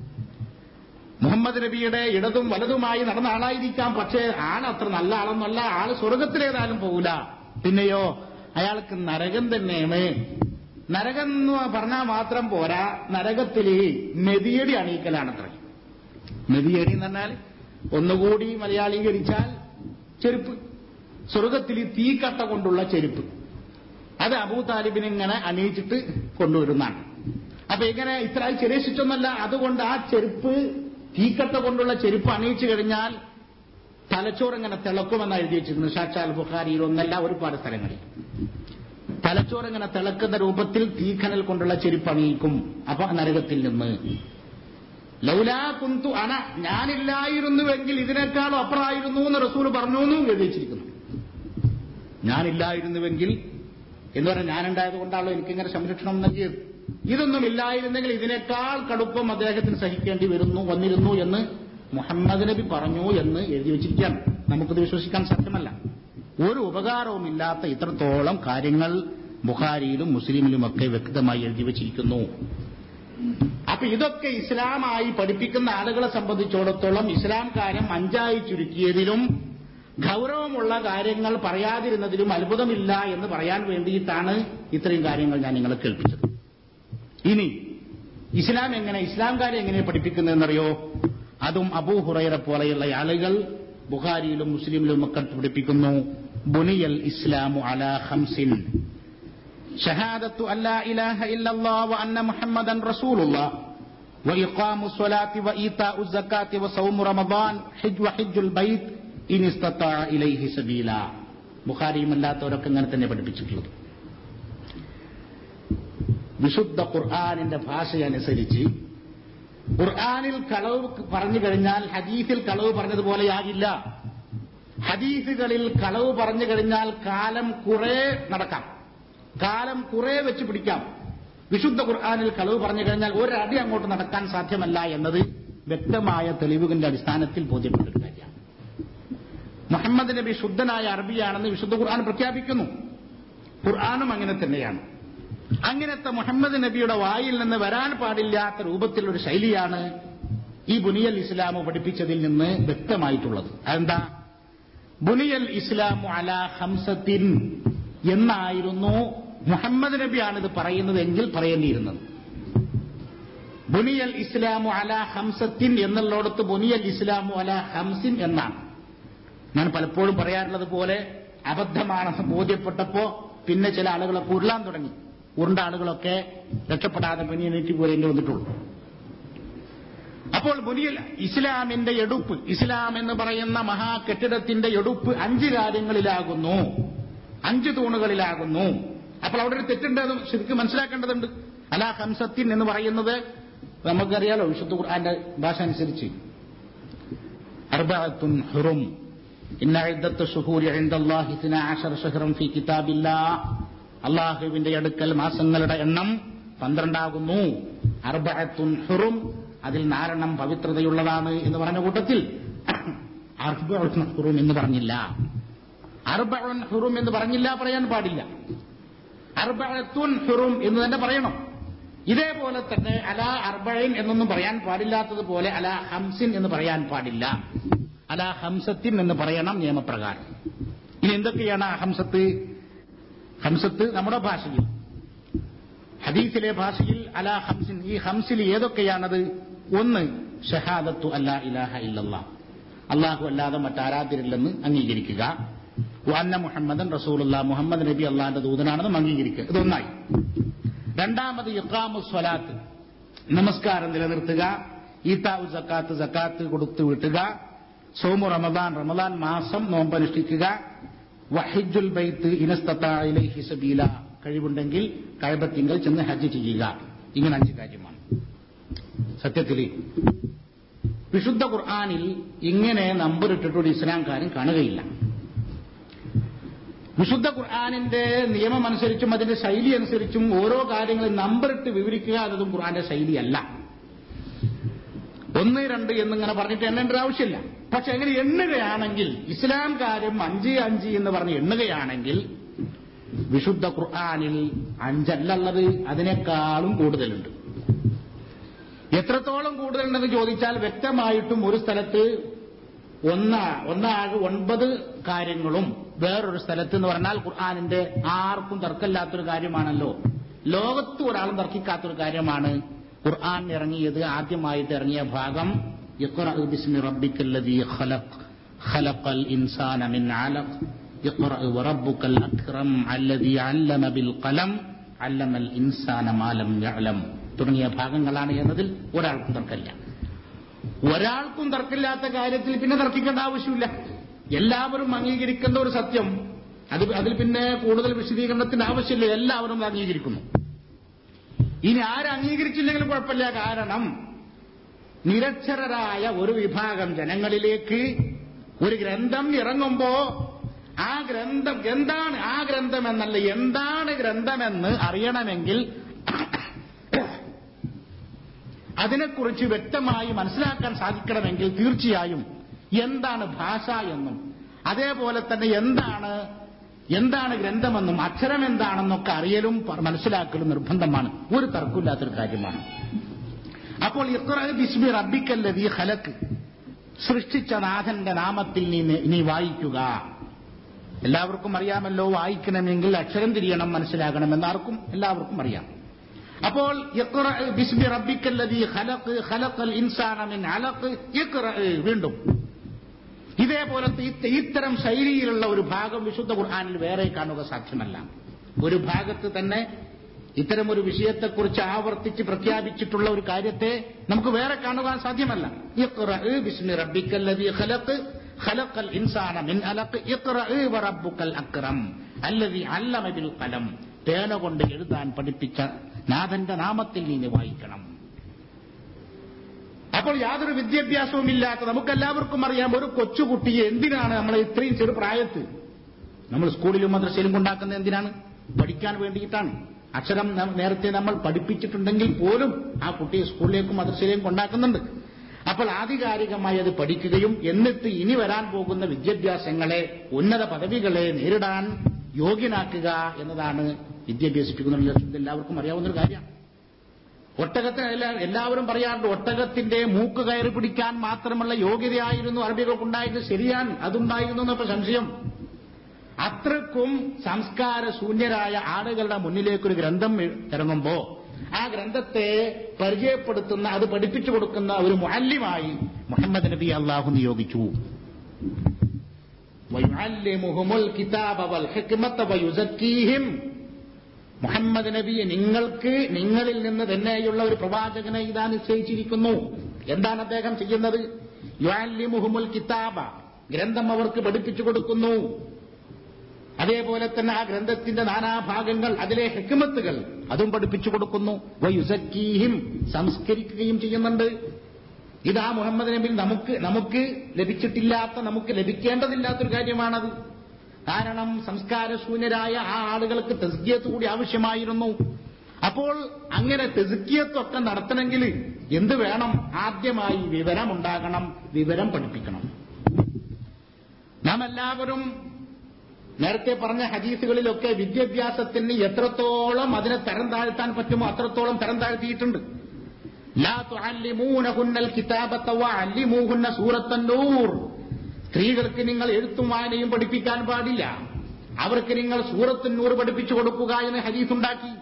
മുഹമ്മദ് നബിയുടെ ഇടതും വലതുമായി നടന്ന ആളായിരിക്കാം പക്ഷേ ആൾ അത്ര നല്ല ആളൊന്നല്ല ആള് സ്വർഗത്തിലേതായാലും പോകില്ല പിന്നെയോ അയാൾക്ക് നരകം തന്നെയാണ് നരകം എന്ന് പറഞ്ഞാൽ മാത്രം പോരാ നരകത്തില് മെതിയടി അണിയിക്കലാണത്ര മെതിയടി എന്ന് പറഞ്ഞാൽ ഒന്നുകൂടി മലയാളീകരിച്ചാൽ ചെരുപ്പ് സ്വർഗത്തിൽ തീക്കട്ട കൊണ്ടുള്ള ചെരുപ്പ് അത് അബൂ താലിബിനെ ഇങ്ങനെ അണിയിച്ചിട്ട് കൊണ്ടുവരുന്നതാണ് അപ്പൊ ഇങ്ങനെ ഇത്ര ചെറിയ ശിക്ഷൊന്നല്ല അതുകൊണ്ട് ആ ചെരുപ്പ് തീക്കട്ട കൊണ്ടുള്ള ചെരുപ്പ് അണിയിച്ചു കഴിഞ്ഞാൽ തലച്ചോറ് ഇങ്ങനെ തിളക്കുമെന്ന് എഴുതി വെച്ചിരിക്കുന്നു സാക്ഷാൽ ബുഖാരിയിൽ ഒന്നല്ല ഒരുപാട് സ്ഥലങ്ങളിൽ തലച്ചോറ് ഇങ്ങനെ തിളക്കുന്ന രൂപത്തിൽ തീക്കനൽ കൊണ്ടുള്ള ചെരുപ്പ് അണിയിക്കും അപ്പൊ നരകത്തിൽ നിന്ന് ലൗലാ കുന്തു അന ഞാനില്ലായിരുന്നുവെങ്കിൽ ഇതിനേക്കാളും അപ്പുറമായിരുന്നു എന്ന് റസൂൽ പറഞ്ഞു എന്നും എഴുതി വെച്ചിരിക്കുന്നു ഞാനില്ലായിരുന്നുവെങ്കിൽ എന്ന് പറഞ്ഞാൽ ഞാനുണ്ടായത് കൊണ്ടാണല്ലോ എനിക്കിങ്ങനെ സംരക്ഷണം നൽകിയത് ഇതൊന്നും ഇല്ലായിരുന്നെങ്കിൽ ഇതിനേക്കാൾ കടുപ്പം അദ്ദേഹത്തിന് സഹിക്കേണ്ടി വരുന്നു വന്നിരുന്നു എന്ന് മുഹമ്മദ് നബി പറഞ്ഞു എന്ന് എഴുതി വെച്ചിരിക്കുകയാണ് നമുക്കത് വിശ്വസിക്കാൻ സാധ്യമല്ല ഒരു ഉപകാരവുമില്ലാത്ത ഇത്രത്തോളം കാര്യങ്ങൾ ബുഖാരിയിലും മുസ്ലിമിലുമൊക്കെ വ്യക്തമായി എഴുതി വെച്ചിരിക്കുന്നു അപ്പൊ ഇതൊക്കെ ഇസ്ലാമായി പഠിപ്പിക്കുന്ന ആളുകളെ സംബന്ധിച്ചിടത്തോളം ഇസ്ലാം കാര്യം അഞ്ചായി ചുരുക്കിയതിലും ഗൗരവമുള്ള കാര്യങ്ങൾ പറയാതിരുന്നതിലും അത്ഭുതമില്ല എന്ന് പറയാൻ വേണ്ടിയിട്ടാണ് ഇത്രയും കാര്യങ്ങൾ ഞാൻ നിങ്ങളെ കേൾപ്പിച്ചത് ഇനി ഇസ്ലാം എങ്ങനെ ഇസ്ലാം കാര്യം എങ്ങനെ പഠിപ്പിക്കുന്നതെന്നറിയോ അതും അബൂ ഹുറൈറ പോലെയുള്ള ആളുകൾ ബുഖാരിയിലും മുസ്ലിമിലും ഒക്കെ പഠിപ്പിക്കുന്നു ബുനിയൽ ഇസ്ലാമു അലാ ഹംസിൻ ഷഹാദത്തു അല്ലാ ഇലാഹ ഇല്ലല്ലാഹ് വ അന്ന മുഹമ്മദൻ റസൂലുള്ളാഹ് وإقام الصلاة وإيتاء الزكاة وصوم رمضان حج وحج البيت ഇൻ ഇസ്തത്താ ഇലൈഹി സബീല ബുഖാരിയും അല്ലാത്തവരൊക്കെ ഇങ്ങനെ തന്നെ പഠിപ്പിച്ചിട്ടുള്ളത് വിശുദ്ധ ഖുർആാനിന്റെ ഭാഷയനുസരിച്ച് ഖുർആാനിൽ കളവ് പറഞ്ഞു കഴിഞ്ഞാൽ ഹദീസിൽ കളവ് പറഞ്ഞതുപോലെയാകില്ല ഹദീസുകളിൽ കളവ് പറഞ്ഞു കഴിഞ്ഞാൽ കാലം കുറെ നടക്കാം കാലം കുറെ വെച്ച് പിടിക്കാം വിശുദ്ധ ഖുർആാനിൽ കളവ് പറഞ്ഞു കഴിഞ്ഞാൽ ഒരടി അങ്ങോട്ട് നടക്കാൻ സാധ്യമല്ല എന്നത് വ്യക്തമായ തെളിവുകളുടെ അടിസ്ഥാനത്തിൽ ബോധ്യപ്പെട്ടൊരു കാര്യമാണ് മുഹമ്മദ് നബി ശുദ്ധനായ അറബിയാണെന്ന് വിശുദ്ധ ഖുർആൻ പ്രഖ്യാപിക്കുന്നു ഖുർആാനും അങ്ങനെ തന്നെയാണ് അങ്ങനത്തെ മുഹമ്മദ് നബിയുടെ വായിൽ നിന്ന് വരാൻ പാടില്ലാത്ത രൂപത്തിലൊരു ശൈലിയാണ് ഈ ബുനിയൽ ഇസ്ലാമു പഠിപ്പിച്ചതിൽ നിന്ന് വ്യക്തമായിട്ടുള്ളത് അതെന്താ ബുനിയൽ ഇസ്ലാമു അല ഹംസത്തിൻ എന്നായിരുന്നു മുഹമ്മദ് നബിയാണ് ഇത് പറയുന്നതെങ്കിൽ പറയേണ്ടിയിരുന്നത് ബുനിയൽ ഇസ്ലാമു അല ഹംസത്തിൻ എന്നുള്ളിടത്ത് ബുനിയൽ ഇസ്ലാമു അല ഹംസിൻ എന്നാണ് ഞാൻ പലപ്പോഴും പറയാറുള്ളത് പോലെ അബദ്ധമാണെന്ന് ബോധ്യപ്പെട്ടപ്പോ പിന്നെ ചില ആളുകളൊക്കെ ഉരുളാൻ തുടങ്ങി ഉരുണ്ട ആളുകളൊക്കെ രക്ഷപ്പെടാതെ പിന്നീറ്റ് പോരേണ്ടി വന്നിട്ടുള്ളൂ അപ്പോൾ ബുനിയൽ ഇസ്ലാമിന്റെ എടുപ്പ് ഇസ്ലാം എന്ന് പറയുന്ന മഹാ കെട്ടിടത്തിന്റെ എടുപ്പ് അഞ്ച് കാര്യങ്ങളിലാകുന്നു അഞ്ച് തൂണുകളിലാകുന്നു അപ്പോൾ അവിടെ ഒരു തെറ്റുണ്ട് അത് ശരിക്കും മനസ്സിലാക്കേണ്ടതുണ്ട് അലാ ഹംസത്തിൻ എന്ന് പറയുന്നത് നമുക്കറിയാലോ വിശുദ്ധ ഖുർആന്റെ ഭാഷ അനുസരിച്ച് അർബഅത്തുൻ ഹുറും ഇന്ന ഇദ്ദത്ത് ശുഹൂരി ഇൻദല്ലാഹി 12 ശഹ്റൻ ഫീ കിതാബില്ലാഹ് അള്ളാഹുവിന്റെ അടുക്കൽ മാസങ്ങളുടെ എണ്ണം പന്ത്രണ്ടാകുന്നു അർബഅത്തുൻ ഹുറും അതിൽ നാലെണ്ണം പവിത്രതയുള്ളതാണ് എന്ന് പറഞ്ഞ കൂട്ടത്തിൽ അർബഉൻ ഹുറും എന്ന് പറഞ്ഞില്ല അർബഉൻ ഹുറും എന്ന് പറഞ്ഞില്ല പറയാൻ പാടില്ല അർബഅത്തുൻ ഹുറും എന്ന് തന്നെ പറയണം ഇതേപോലെ തന്നെ അല അർബൈൻ എന്നൊന്നും പറയാൻ പാടില്ലാത്തതുപോലെ അല ഹംസിൻ എന്ന് പറയാൻ പാടില്ല അല ഹംസത്തിൻ എന്ന് പറയണം നിയമപ്രകാരം ഇനി എന്തൊക്കെയാണ് ആ ഹംസത്ത് ഹംസത്ത് നമ്മുടെ ഭാഷയിൽ ഹദീസിലെ ഭാഷയിൽ അല ഹംസിൻ ഈ ഹംസിൽ ഏതൊക്കെയാണത് ഒന്ന് ഷഹാദത്തു അല്ലാ ഇലാഹ ഇല്ലല്ലാ അള്ളാഹു അല്ലാതെ മറ്റാരാധ്യരില്ലെന്ന് അംഗീകരിക്കുക വന്ന മുഹമ്മദൻ റസൂലുള്ള മുഹമ്മദ് നബി അള്ളാഹിന്റെ ദൂതനാണെന്നും അംഗീകരിക്കുക ഇതൊന്നായി രണ്ടാമത് ഇഖാമു സ്വലാത്ത് നമസ്കാരം നിലനിർത്തുക ഈത്താവു സക്കാത്ത് സക്കാത്ത് കൊടുത്തു വിട്ടുക സോമു റമദാൻ റമദാൻ മാസം നോമ്പനുഷ്ഠിക്കുക വഹിജുൽ ബൈത്ത് ഇനസ്തത്തായിലേഹി സബീല കഴിവുണ്ടെങ്കിൽ കഴബത്തിങ്കൽ ചെന്ന് ഹജ്ജ് ചെയ്യുക ഇങ്ങനെ അഞ്ച് കാര്യമാണ് സത്യത്തിൽ വിശുദ്ധ ഖുർആാനിൽ ഇങ്ങനെ നമ്പർ ഇട്ടിട്ടൊരു ഇസ്ലാംകാരൻ കാണുകയില്ല വിശുദ്ധ ഖുർആാനിന്റെ നിയമം അനുസരിച്ചും അതിന്റെ ശൈലി അനുസരിച്ചും ഓരോ കാര്യങ്ങളും നമ്പറിട്ട് വിവരിക്കുക എന്നതും ഖുർആന്റെ ശൈലിയല്ല ഒന്ന് രണ്ട് എന്നിങ്ങനെ പറഞ്ഞിട്ട് എണ്ണേണ്ട ആവശ്യമില്ല പക്ഷെ എങ്ങനെ എണ്ണുകയാണെങ്കിൽ ഇസ്ലാം കാര്യം അഞ്ച് അഞ്ച് എന്ന് പറഞ്ഞ് എണ്ണുകയാണെങ്കിൽ വിശുദ്ധ ഖുർആാനിൽ അഞ്ചല്ലള്ളത് അതിനേക്കാളും കൂടുതലുണ്ട് എത്രത്തോളം കൂടുതലുണ്ടെന്ന് ചോദിച്ചാൽ വ്യക്തമായിട്ടും ഒരു സ്ഥലത്ത് ഒന്നാ ഒന്നാകെ ഒൻപത് കാര്യങ്ങളും വേറൊരു സ്ഥലത്ത് എന്ന് പറഞ്ഞാൽ ഖുർആാനിന്റെ ആർക്കും തർക്കമില്ലാത്തൊരു കാര്യമാണല്ലോ ലോകത്ത് ഒരാളും തർക്കിക്കാത്തൊരു കാര്യമാണ് ഖുർആൻ ഇറങ്ങിയത് ആദ്യമായിട്ട് ഇറങ്ങിയ ഭാഗം ഇഖ്റഅ ബിസ്മി റബ്ബിക്കല്ലദീ ഖലഖ് ഖലഖൽ ഇൻസാന മിൻ അലഖ് ഇഖ്റഅ വറബ്ബുക്കൽ അക്രം അല്ലദീ അല്ലമ ബിൽ ഖലം അല്ലമൽ ഇൻസാന മാ ലം യഅലം തുടങ്ങിയ ഭാഗങ്ങളാണ് എന്നതിൽ ഒരാൾക്കും തർക്കമില്ല ഒരാൾക്കും തർക്കമില്ലാത്ത കാര്യത്തിൽ പിന്നെ തർക്കിക്കേണ്ട ആവശ്യമില്ല എല്ലാവരും അംഗീകരിക്കേണ്ട ഒരു സത്യം അത് അതിൽ പിന്നെ കൂടുതൽ വിശദീകരണത്തിന്റെ ആവശ്യമില്ല എല്ലാവരും അംഗീകരിക്കുന്നു ഇനി ആരും അംഗീകരിച്ചില്ലെങ്കിലും കുഴപ്പമില്ല കാരണം നിരക്ഷരരായ ഒരു വിഭാഗം ജനങ്ങളിലേക്ക് ഒരു ഗ്രന്ഥം ഇറങ്ങുമ്പോ ആ ഗ്രന്ഥം എന്താണ് ആ ഗ്രന്ഥം എന്നല്ല എന്താണ് ഗ്രന്ഥമെന്ന് അറിയണമെങ്കിൽ അതിനെക്കുറിച്ച് വ്യക്തമായി മനസ്സിലാക്കാൻ സാധിക്കണമെങ്കിൽ തീർച്ചയായും എന്താണ് ഭാഷ എന്നും അതേപോലെ തന്നെ എന്താണ് എന്താണ് ഗ്രന്ഥമെന്നും അക്ഷരം എന്താണെന്നൊക്കെ അറിയലും മനസ്സിലാക്കലും നിർബന്ധമാണ് ഒരു തർക്കമില്ലാത്തൊരു കാര്യമാണ് അപ്പോൾ ഇത്ര ബിസ്മി റബ്ബിക്കല്ലതീ ഹലക്ക് സൃഷ്ടിച്ച നാഥന്റെ നാമത്തിൽ നീ നീ വായിക്കുക എല്ലാവർക്കും അറിയാമല്ലോ വായിക്കണമെങ്കിൽ അക്ഷരം തിരിയണം മനസ്സിലാകണം എന്നാർക്കും എല്ലാവർക്കും അറിയാം അപ്പോൾ ബിസ്മി റബ്ബിക്കല്ലതീ ഖലഖ് ഖലഖൽ ഇൻസാന മിൻ അലഖ് ഇഖ്റ വീണ്ടും ഇതേപോലത്തെ ഇത്തരം ശൈലിയിലുള്ള ഒരു ഭാഗം വിശുദ്ധ ഖുർആാനിൽ വേറെ കാണുക സാധ്യമല്ല ഒരു ഭാഗത്ത് തന്നെ ഇത്തരം ഒരു വിഷയത്തെക്കുറിച്ച് ആവർത്തിച്ച് പ്രഖ്യാപിച്ചിട്ടുള്ള ഒരു കാര്യത്തെ നമുക്ക് വേറെ കാണുവാൻ സാധ്യമല്ല ഇഖ്റ ബിസ്മി റബ്ബിക്കല്ലദീ ഖലഖ് ഖലഖൽ ഇൻസാന മിൻ അലഖ് ഇഖ്റ വറബ്ബുക്കൽ അക്രം അല്ലദീ അല്ലമ ബിൽ ഖലം പേന കൊണ്ട് എഴുതാൻ പഠിപ്പിച്ച നാഥന്റെ നാമത്തിൽ നീ വായിക്കണം അപ്പോൾ യാതൊരു വിദ്യാഭ്യാസവും ഇല്ലാത്ത നമുക്കെല്ലാവർക്കും അറിയാം ഒരു കൊച്ചുകുട്ടിയെ എന്തിനാണ് നമ്മൾ ഇത്രയും ചെറു പ്രായത്ത് നമ്മൾ സ്കൂളിലും മദ്രസയിലും കൊണ്ടാക്കുന്നത് എന്തിനാണ് പഠിക്കാൻ വേണ്ടിയിട്ടാണ് അക്ഷരം നേരത്തെ നമ്മൾ പഠിപ്പിച്ചിട്ടുണ്ടെങ്കിൽ പോലും ആ കുട്ടിയെ സ്കൂളിലേക്കും മദ്രസയിലേക്കും കൊണ്ടാക്കുന്നുണ്ട് അപ്പോൾ ആധികാരികമായി അത് പഠിക്കുകയും എന്നിട്ട് ഇനി വരാൻ പോകുന്ന വിദ്യാഭ്യാസങ്ങളെ ഉന്നത പദവികളെ നേരിടാൻ യോഗ്യനാക്കുക എന്നതാണ് വിദ്യാഭ്യാസിപ്പിക്കുന്ന എല്ലാവർക്കും അറിയാവുന്ന ഒരു കാര്യമാണ് ഒട്ടകത്തിന് എല്ലാവരും പറയാറുണ്ട് ഒട്ടകത്തിന്റെ മൂക്ക് കയറി പിടിക്കാൻ മാത്രമുള്ള യോഗ്യതയായിരുന്നു അറബികൾക്കുണ്ടായത് ശരിയാണ് അതുണ്ടായിരുന്നു എന്നൊക്കെ സംശയം അത്രക്കും സംസ്കാര ശൂന്യരായ ആളുകളുടെ മുന്നിലേക്കൊരു ഗ്രന്ഥം ഇറങ്ങുമ്പോ ആ ഗ്രന്ഥത്തെ പരിചയപ്പെടുത്തുന്ന അത് പഠിപ്പിച്ചു കൊടുക്കുന്ന ഒരു മുഅല്ലിമായി മുഹമ്മദ് നബി അള്ളാഹു നിയോഗിച്ചു വയുഅല്ലിമുഹുമുൽ കിതാബ വൽ ഹിക്മത വയുസക്കീഹിം മുഹമ്മദ് നബിയെ നിങ്ങൾക്ക് നിങ്ങളിൽ നിന്ന് തന്നെയുള്ള ഒരു പ്രവാചകനെ ഇതാ നിശ്ചയിച്ചിരിക്കുന്നു എന്താണ് അദ്ദേഹം ചെയ്യുന്നത് യുഅല്ലിമുഹുമുൽ കിതാബ ഗ്രന്ഥം അവർക്ക് പഠിപ്പിച്ചു കൊടുക്കുന്നു അതേപോലെ തന്നെ ആ ഗ്രന്ഥത്തിന്റെ നാനാഭാഗങ്ങൾ അതിലെ ഹെക്കുമത്തുകൾ അതും പഠിപ്പിച്ചു കൊടുക്കുന്നു വയുസക്കീഹിം സംസ്കരിക്കുകയും ചെയ്യുന്നുണ്ട് ഇതാ മുഹമ്മദ് നബി നമുക്ക് നമുക്ക് ലഭിച്ചിട്ടില്ലാത്ത നമുക്ക് ലഭിക്കേണ്ടതില്ലാത്തൊരു കാര്യമാണത് കാരണം സംസ്കാരശൂന്യരായ ആ ആളുകൾക്ക് തെസ്കിയത്ത് കൂടി ആവശ്യമായിരുന്നു അപ്പോൾ അങ്ങനെ തെസ്കിയത്തൊക്കെ നടത്തണമെങ്കിൽ എന്ത് വേണം ആദ്യമായി വിവരമുണ്ടാകണം വിവരം പഠിപ്പിക്കണം നാം എല്ലാവരും നേരത്തെ പറഞ്ഞ ഹദീസുകളിലൊക്കെ വിദ്യാഭ്യാസത്തിന് എത്രത്തോളം അതിനെ തരം താഴ്ത്താൻ പറ്റുമോ അത്രത്തോളം തരം താഴ്ത്തിയിട്ടുണ്ട് ലാ തുഅല്ലിമൂനഹുന്നൽ കിതാബത്ത വഅല്ലിമൂഹുന്ന സൂറത്തന്നൂർ സ്ത്രീകൾക്ക് നിങ്ങൾ എഴുത്തും വായനയും പഠിപ്പിക്കാൻ പാടില്ല അവർക്ക് നിങ്ങൾ സൂറത്തുന്നൂർ പഠിപ്പിച്ചു കൊടുക്കുക എന്ന് ഹദീസ് ഉണ്ടാക്കി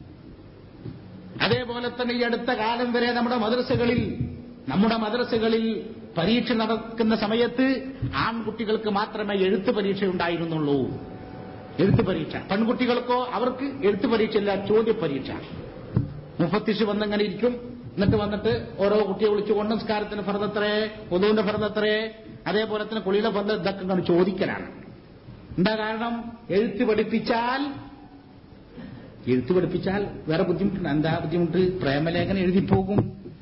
അതേപോലെ തന്നെ ഈ അടുത്ത കാലം വരെ നമ്മുടെ മദ്രസകളിൽ നമ്മുടെ മദ്രസകളിൽ പരീക്ഷ നടക്കുന്ന സമയത്ത് ആൺകുട്ടികൾക്ക് മാത്രമേ എഴുത്ത് പരീക്ഷ ഉണ്ടായിരുന്നുള്ളൂ എഴുത്ത് പരീക്ഷ പെൺകുട്ടികൾക്കോ അവർക്ക് എഴുത്ത് പരീക്ഷയില്ല ചോദ്യ പരീക്ഷ മുഫത്തിഷ് വന്നങ്ങനെ ഇരിക്കും എന്നിട്ട് വന്നിട്ട് ഓരോ കുട്ടിയെ വിളിച്ചുകൊണ്ട് നിസ്കാരത്തിന് ഫർദത്രേ ഒതുവിന്റെ ഫർദത്രേ അതേപോലെ തന്നെ കുളിയിലെ ഫർദ ഇതൊക്കെ ഇങ്ങനെ ചോദിക്കലാണ് എന്താ കാരണം എഴുത്ത് പഠിപ്പിച്ചാൽ എഴുത്ത് പഠിപ്പിച്ചാൽ വേറെ ബുദ്ധിമുട്ടുണ്ട് എന്താ ബുദ്ധിമുട്ട് പ്രേമലേഖനം എഴുതിപ്പോകും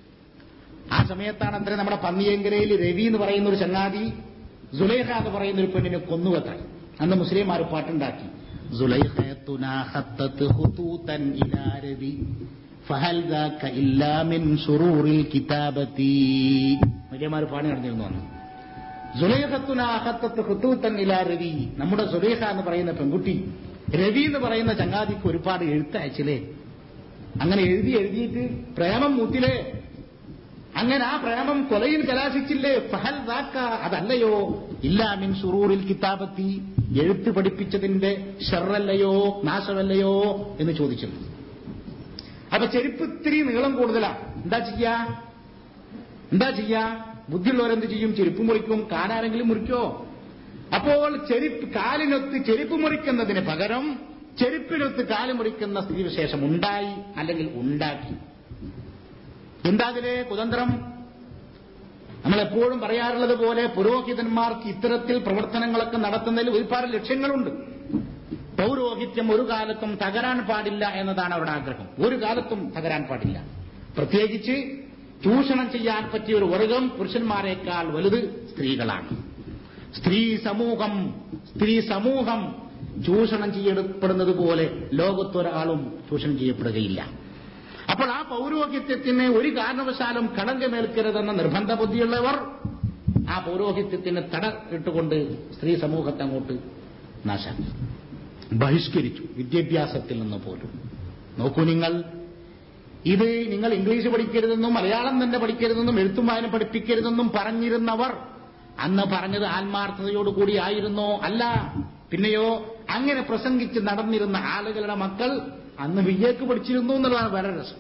ആ സമയത്താണ് അത്ര നമ്മുടെ പന്നിയങ്കരയിൽ രവി എന്ന് പറയുന്ന ഒരു ചങ്ങാതി സുലൈഖ എന്ന് പറയുന്ന ഒരു പെണ്ണിനെ കൊന്നുവത്ര അന്ന് മുസ്ലിംമാർ പാട്ടുണ്ടാക്കി സുലൈഖത്തുനാ ഖത്തത്ത് ഖുതൂതൻ ഇലാ രവി ഫഹൽ ദാക ഇല്ലാ മിൻ ശുറൂറിൽ കിതാബത്തി വലിയമാർ പാടി നടന്നിരുന്നു അന്ന് സുലൈഖത്തുനാ ഖത്തത്ത് ഖുതൂതൻ ഇലാ രവി നമ്മുടെ സുലൈഖ എന്ന് പറയുന്ന പെൺകുട്ടി രവി എന്ന് പറയുന്ന ചങ്ങാതിക്ക് ഒരുപാട് എഴുത്തയച്ചില്ലേ അങ്ങനെ എഴുതി എഴുതിയിട്ട് പ്രേമം മൂത്തിലേ അങ്ങനെ ആ പ്രേമം കൊലയിൽ കലാശിച്ചില്ലേ ഫഹൽ ദാക്ക അതല്ലയോ ഇല്ലാ മിൻ സുറൂറിൽ കിതാബത്തി എഴുത്ത് പഠിപ്പിച്ചതിന്റെ ഷെറല്ലയോ നാശമല്ലയോ എന്ന് ചോദിച്ചു അപ്പൊ ചെരുപ്പ് ഇത്തിരി നീളം കൂടുതലാ എന്താ ചെയ്യാ എന്താ ചെയ്യാ ബുദ്ധിയുള്ളവരെന്ത് ചെയ്യും ചെരുപ്പ് മുറിക്കും കാലാരെങ്കിലും മുറിക്കോ അപ്പോൾ ചെരുപ്പ് കാലിനൊത്ത് ചെരുപ്പ് മുറിക്കുന്നതിന് പകരം ചെരുപ്പിനൊത്ത് കാല് മുറിക്കുന്ന സ്ഥിതിവിശേഷം ഉണ്ടായി അല്ലെങ്കിൽ ഉണ്ടാക്കി എന്താ അതിലെ കുതന്ത്രം നമ്മൾ എപ്പോഴും പറയാറുള്ളത് പോലെ പുരോഹിതന്മാർക്ക് ഇത്തരത്തിൽ പ്രവർത്തനങ്ങളൊക്കെ നടത്തുന്നതിൽ ഒരുപാട് ലക്ഷ്യങ്ങളുണ്ട് പൗരോഹിത്യം ഒരു കാലത്തും തകരാൻ പാടില്ല എന്നതാണ് അവരുടെ ആഗ്രഹം ഒരു കാലത്തും തകരാൻ പാടില്ല പ്രത്യേകിച്ച് ചൂഷണം ചെയ്യാൻ പറ്റിയ ഒരു വർഗം പുരുഷന്മാരെക്കാൾ വലുത് സ്ത്രീകളാണ് സ്ത്രീ സമൂഹം സ്ത്രീ സമൂഹം ചൂഷണം ചെയ്യപ്പെടുന്നത് പോലെ ലോകത്തൊരാളും ചൂഷണം ചെയ്യപ്പെടുകയില്ല അപ്പോൾ ആ പൗരോഹിത്യത്തിന് ഒരു കാരണവശാലും കളങ്കമേൽക്കരുതെന്ന നിർബന്ധ ബുദ്ധിയുള്ളവർ ആ പൗരോഹിത്യത്തിന് തട ഇട്ടുകൊണ്ട് സ്ത്രീ സമൂഹത്തെ അങ്ങോട്ട് നാശാക്കി ബഹിഷ്കരിച്ചു വിദ്യാഭ്യാസത്തിൽ നിന്ന് പോലും നോക്കൂ നിങ്ങൾ ഇത് നിങ്ങൾ ഇംഗ്ലീഷ് പഠിക്കരുതെന്നും മലയാളം തന്നെ പഠിക്കരുതെന്നും എഴുത്തും വായന പഠിപ്പിക്കരുതെന്നും പറഞ്ഞിരുന്നവർ അന്ന് പറഞ്ഞത് ആത്മാർത്ഥതയോടുകൂടി ആയിരുന്നോ അല്ല പിന്നെയോ അങ്ങനെ പ്രസംഗിച്ച് നടന്നിരുന്ന ആളുകളുടെ മക്കൾ അന്ന് വിജയക്ക് പഠിച്ചിരുന്നു എന്നുള്ളതാണ് വളരെ രസം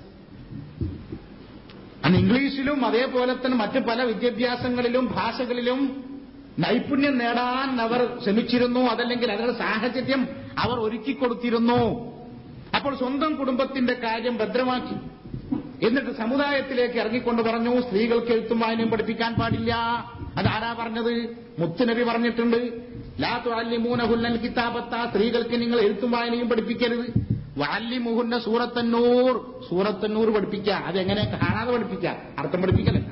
അന്ന് ഇംഗ്ലീഷിലും അതേപോലെ തന്നെ മറ്റ് പല വിദ്യാഭ്യാസങ്ങളിലും ഭാഷകളിലും നൈപുണ്യം നേടാൻ അവർ ശ്രമിച്ചിരുന്നു അതല്ലെങ്കിൽ അതിനുള്ള സാഹചര്യം അവർ ഒരുക്കിക്കൊടുത്തിരുന്നു അപ്പോൾ സ്വന്തം കുടുംബത്തിന്റെ കാര്യം ഭദ്രമാക്കി എന്നിട്ട് സമുദായത്തിലേക്ക് ഇറങ്ങിക്കൊണ്ട് പറഞ്ഞു സ്ത്രീകൾക്ക് എഴുത്തും വായനയും പഠിപ്പിക്കാൻ പാടില്ല അതാരാ പറഞ്ഞത് മുത്തുനബി പറഞ്ഞിട്ടുണ്ട് ലാ തുഅല്ലിമൂനഹുന്നൽ കിതാബത്ത സ്ത്രീകൾക്ക് നിങ്ങൾ എഴുത്തും വായനയും പഠിപ്പിക്കരുത് വഅല്ലിമുഹുന്ന സൂറത്തന്നൂർ സൂറത്തന്നൂർ പഠിപ്പിക്കുക അതെങ്ങനെ കാണാതെ പഠിപ്പിക്കുക അർത്ഥം പഠിപ്പിക്കലല്ല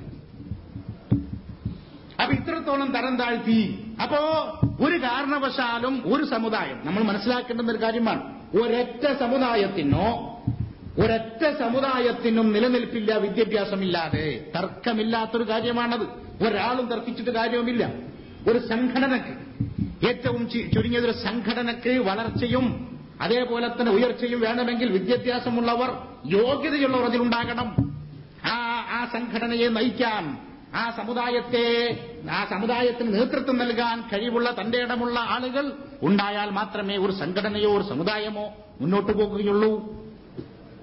അപ്പൊ ഇത്രത്തോളം തരം താഴ്ത്തി അപ്പോ ഒരു കാരണവശാലും ഒരു സമുദായം നമ്മൾ മനസ്സിലാക്കേണ്ടുന്ന ഒരു കാര്യമാണ് ഒരൊറ്റ സമുദായത്തിനോ ഒരൊറ്റ സമുദായത്തിനും നിലനിൽപ്പില്ല വിദ്യാഭ്യാസമില്ലാതെ തർക്കമില്ലാത്തൊരു കാര്യമാണത് ഒരാളും തർക്കിച്ചിട്ട് കാര്യവുമില്ല ഒരു സംഘടനക്ക് ഏറ്റവും ചി- ചുരുങ്ങിയതൊരു സംഘടനക്ക് വളർച്ചയും അതേപോലെ തന്നെ ഉയർച്ചയും വേണമെങ്കിൽ വിദ്യാഭ്യാസമുള്ളവർ യോഗ്യതയുള്ളവർ അതിലുണ്ടാകണം ആ ആ സംഘടനയെ നയിക്കാൻ ആ സമുദായത്തെ ആ സമുദായത്തിന് നേതൃത്വം നൽകാൻ കഴിവുള്ള തന്റെ ഇടമുള്ള ആളുകൾ ഉണ്ടായാൽ മാത്രമേ ഒരു സംഘടനയോ ഒരു സമുദായമോ മുന്നോട്ട് പോകുകയുള്ളൂ